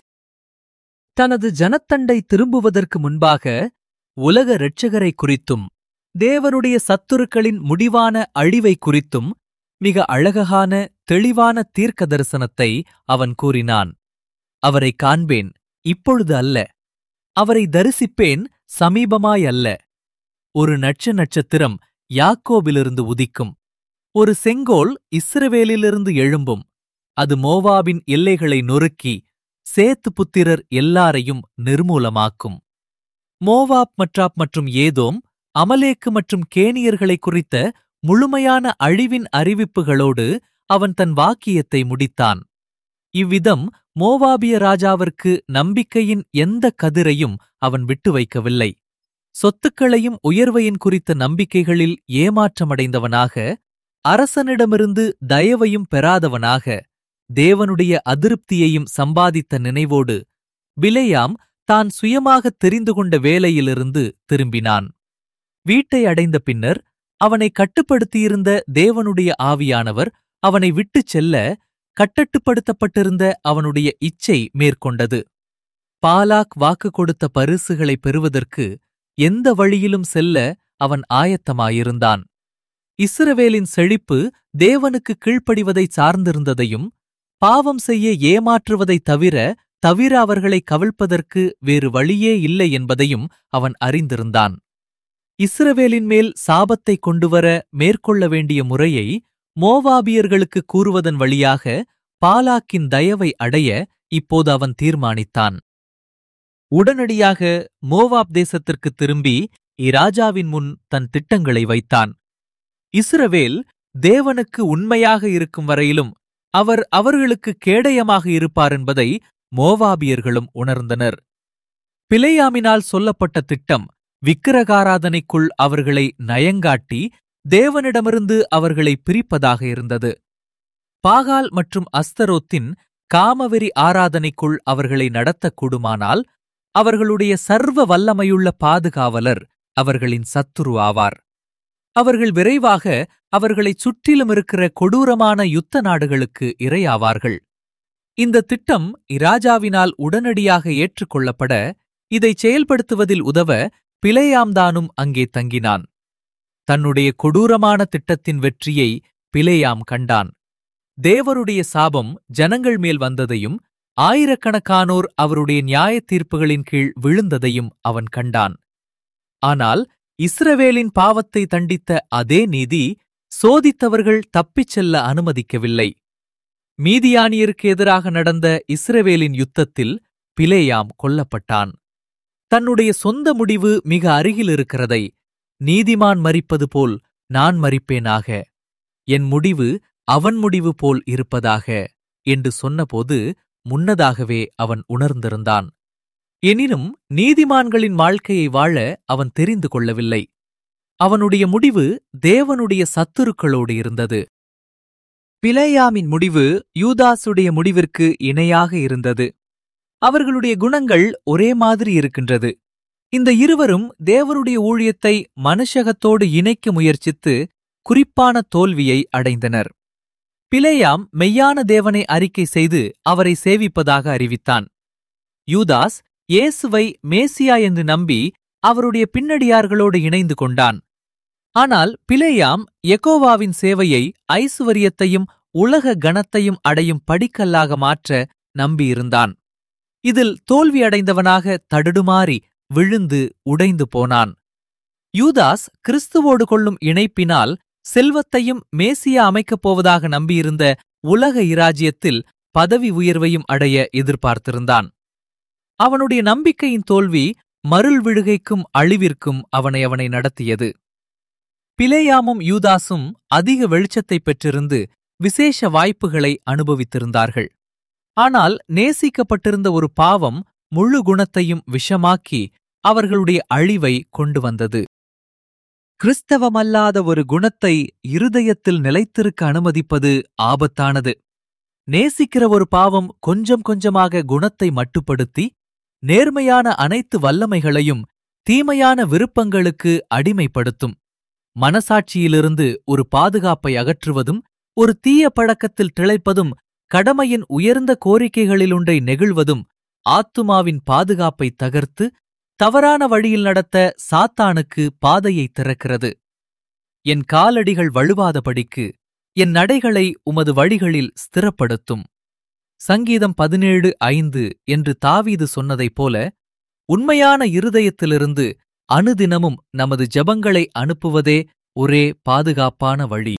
தனது ஜனத்தண்டை திரும்புவதற்கு முன்பாக உலக இரட்சகரை குறித்தும் தேவனுடைய சத்துருக்களின் முடிவான அழிவை குறித்தும் மிக அழகான தெளிவான தீர்க்க தரிசனத்தை அவன் கூறினான் அவரை காண்பேன் இப்பொழுது அல்ல அவரை தரிசிப்பேன் சமீபமாயல்ல ஒரு நட்ச நட்சத்திரம் யாக்கோபிலிருந்து உதிக்கும் ஒரு செங்கோல் இஸ்ரவேலிலிருந்து எழும்பும் அது மோவாபின் எல்லைகளை நொறுக்கி சேத்து புத்திரர் எல்லாரையும் நிர்மூலமாக்கும் மோவாப் மற்றாப் மற்றும் ஏதோம் அமலேக்கு மற்றும் கேனியர்களை குறித்த முழுமையான அழிவின் அறிவிப்புகளோடு அவன் தன் வாக்கியத்தை முடித்தான் இவ்விதம் மோவாபிய ராஜாவிற்கு நம்பிக்கையின் எந்த கதிரையும் அவன் விட்டு வைக்கவில்லை சொத்துக்களையும் உயர்வையின் குறித்த நம்பிக்கைகளில் ஏமாற்றமடைந்தவனாக அரசனிடமிருந்து தயவையும் பெறாதவனாக தேவனுடைய அதிருப்தியையும் சம்பாதித்த நினைவோடு பிலேயாம் தான் சுயமாகத் தெரிந்து கொண்ட வேலையிலிருந்து திரும்பினான் வீட்டை அடைந்த பின்னர் அவனை கட்டுப்படுத்தியிருந்த தேவனுடைய ஆவியானவர் அவனை விட்டுச் செல்ல கட்டட்டுப்படுத்தப்பட்டிருந்த அவனுடைய இச்சை மேற்கொண்டது பாலாக் வாக்கு கொடுத்த பரிசுகளை பெறுவதற்கு எந்த வழியிலும் செல்ல அவன் ஆயத்தமாயிருந்தான் இஸ்ரவேலின் செழிப்பு தேவனுக்கு கீழ்ப்படிவதை சார்ந்திருந்ததையும் பாவம் செய்ய ஏமாற்றுவதைத் தவிர தவிர அவர்களை கவிழ்ப்பதற்கு வேறு வழியே இல்லை என்பதையும் அவன் அறிந்திருந்தான் இஸ்ரவேலின் மேல் சாபத்தை கொண்டுவர மேற்கொள்ள வேண்டிய முறையை மோவாபியர்களுக்கு கூறுவதன் வழியாக பாலாக்கின் தயவை அடைய இப்போது அவன் தீர்மானித்தான் உடனடியாக மோவாப் தேசத்திற்கு திரும்பி இராஜாவின் முன் தன் திட்டங்களை வைத்தான் இஸ்ரவேல் தேவனுக்கு உண்மையாக இருக்கும் வரையிலும் அவர் அவர்களுக்கு கேடயமாக இருப்பார் என்பதை மோவாபியர்களும் உணர்ந்தனர் பிலேயாமினால் சொல்லப்பட்ட திட்டம் விக்கிரகாராதனைக்குள் அவர்களை நயங்காட்டி தேவனிடமிருந்து அவர்களை பிரிப்பதாக இருந்தது பாகால் மற்றும் அஸ்தரோத்தின் காமவெறி ஆராதனைக்குள் அவர்களை நடத்தக்கூடுமானால் அவர்களுடைய சர்வ வல்லமையுள்ள பாதுகாவலர் அவர்களின் சத்துரு ஆவார் அவர்கள் விரைவாக அவர்களைச் சுற்றிலும் இருக்கிற கொடூரமான யுத்த நாடுகளுக்கு இரையாவார்கள் இந்த திட்டம் இராஜாவினால் உடனடியாக ஏற்றுக்கொள்ளப்பட இதைச் செயல்படுத்துவதில் உதவ பிலேயாம்தானும் அங்கே தங்கினான் தன்னுடைய கொடூரமான திட்டத்தின் வெற்றியை பிலேயாம் கண்டான் தேவருடைய சாபம் ஜனங்கள் மேல் வந்ததையும் ஆயிரக்கணக்கானோர் அவருடைய நியாயத் தீர்ப்புகளின் கீழ் விழுந்ததையும் அவன் கண்டான் ஆனால் இஸ்ரவேலின் பாவத்தை தண்டித்த அதே நீதி சோதித்தவர்கள் தப்பிச் செல்ல அனுமதிக்கவில்லை மீதியானியருக்கு எதிராக நடந்த இஸ்ரவேலின் யுத்தத்தில் பிலேயாம் கொல்லப்பட்டான் தன்னுடைய சொந்த முடிவு மிக அருகில் இருக்கிறதை நீதிமான் மரிப்பது போல் நான் மரிப்பேனாக என் முடிவு அவன் முடிவு போல் இருப்பதாக என்று சொன்னபோது முன்னதாகவே அவன் உணர்ந்திருந்தான் எனினும் நீதிமான்களின் வாழ்க்கையை வாழ அவன் தெரிந்து கொள்ளவில்லை அவனுடைய முடிவு தேவனுடைய சத்துருக்களோடு இருந்தது பிலேயாமின் முடிவு யூதாசுடைய முடிவிற்கு இணையாக இருந்தது அவர்களுடைய குணங்கள் ஒரே மாதிரி இருக்கின்றது இந்த இருவரும் தேவருடைய ஊழியத்தை மனுஷகத்தோடு இணைக்க முயற்சித்து குறிப்பான தோல்வியை அடைந்தனர் பிலேயாம் மெய்யான தேவனை அறிக்கை செய்து அவரை சேவிப்பதாக அறிவித்தான் யூதாஸ் இயேசுவை மேசியா என்று நம்பி அவருடைய பின்னடியார்களோடு இணைந்து கொண்டான் ஆனால் பிலேயாம் எகோவாவின் சேவையை ஐசுவரியத்தையும் உலக கணத்தையும் அடையும் படிக்கல்லாக மாற்ற நம்பியிருந்தான் இதில் தோல்வியடைந்தவனாக தடுடுமாறி விழுந்து உடைந்து போனான் யூதாஸ் கிறிஸ்துவோடு கொள்ளும் இணைப்பினால் செல்வத்தையும் மேசியா அமைக்கப் போவதாக நம்பியிருந்த உலக இராஜ்யத்தில் பதவி உயர்வையும் அடைய எதிர்பார்த்திருந்தான் அவனுடைய நம்பிக்கையின் தோல்வி மருள் விழுகைக்கும் அழிவிற்கும் அவனை அவனை நடத்தியது பிலேயாமும் யூதாசும் அதிக வெளிச்சத்தைப் பெற்றிருந்து விசேஷ வாய்ப்புகளை அனுபவித்திருந்தார்கள் ஆனால் நேசிக்கப்பட்டிருந்த ஒரு பாவம் முழு குணத்தையும் விஷமாக்கி அவர்களுடைய அழிவை கொண்டு வந்தது கிறிஸ்தவமல்லாத ஒரு குணத்தை இருதயத்தில் நிலைத்திருக்க அனுமதிப்பது ஆபத்தானது நேசிக்கிற ஒரு பாவம் கொஞ்சம் கொஞ்சமாக குணத்தை மட்டுப்படுத்தி நேர்மையான அனைத்து வல்லமைகளையும் தீமையான விருப்பங்களுக்கு அடிமைப்படுத்தும் மனசாட்சியிலிருந்து ஒரு பாதுகாப்பை அகற்றுவதும் ஒரு தீய பழக்கத்தில் திளைப்பதும் கடமையின் உயர்ந்த கோரிக்கைகளிலொன்றை நெகிழ்வதும் ஆத்துமாவின் பாதுகாப்பை தகர்த்து தவறான வழியில் நடத்த சாத்தானுக்கு பாதையை திறக்கிறது என் காலடிகள் வழுவாதபடிக்கு என் நடைகளை உமது வழிகளில் ஸ்திரப்படுத்தும் சங்கீதம் பதினேழு ஐந்து என்று தாவீது சொன்னதைப் போல உண்மையான இருதயத்திலிருந்து அனுதினமும் நமது ஜெபங்களை அனுப்புவதே ஒரே பாதுகாப்பான வழி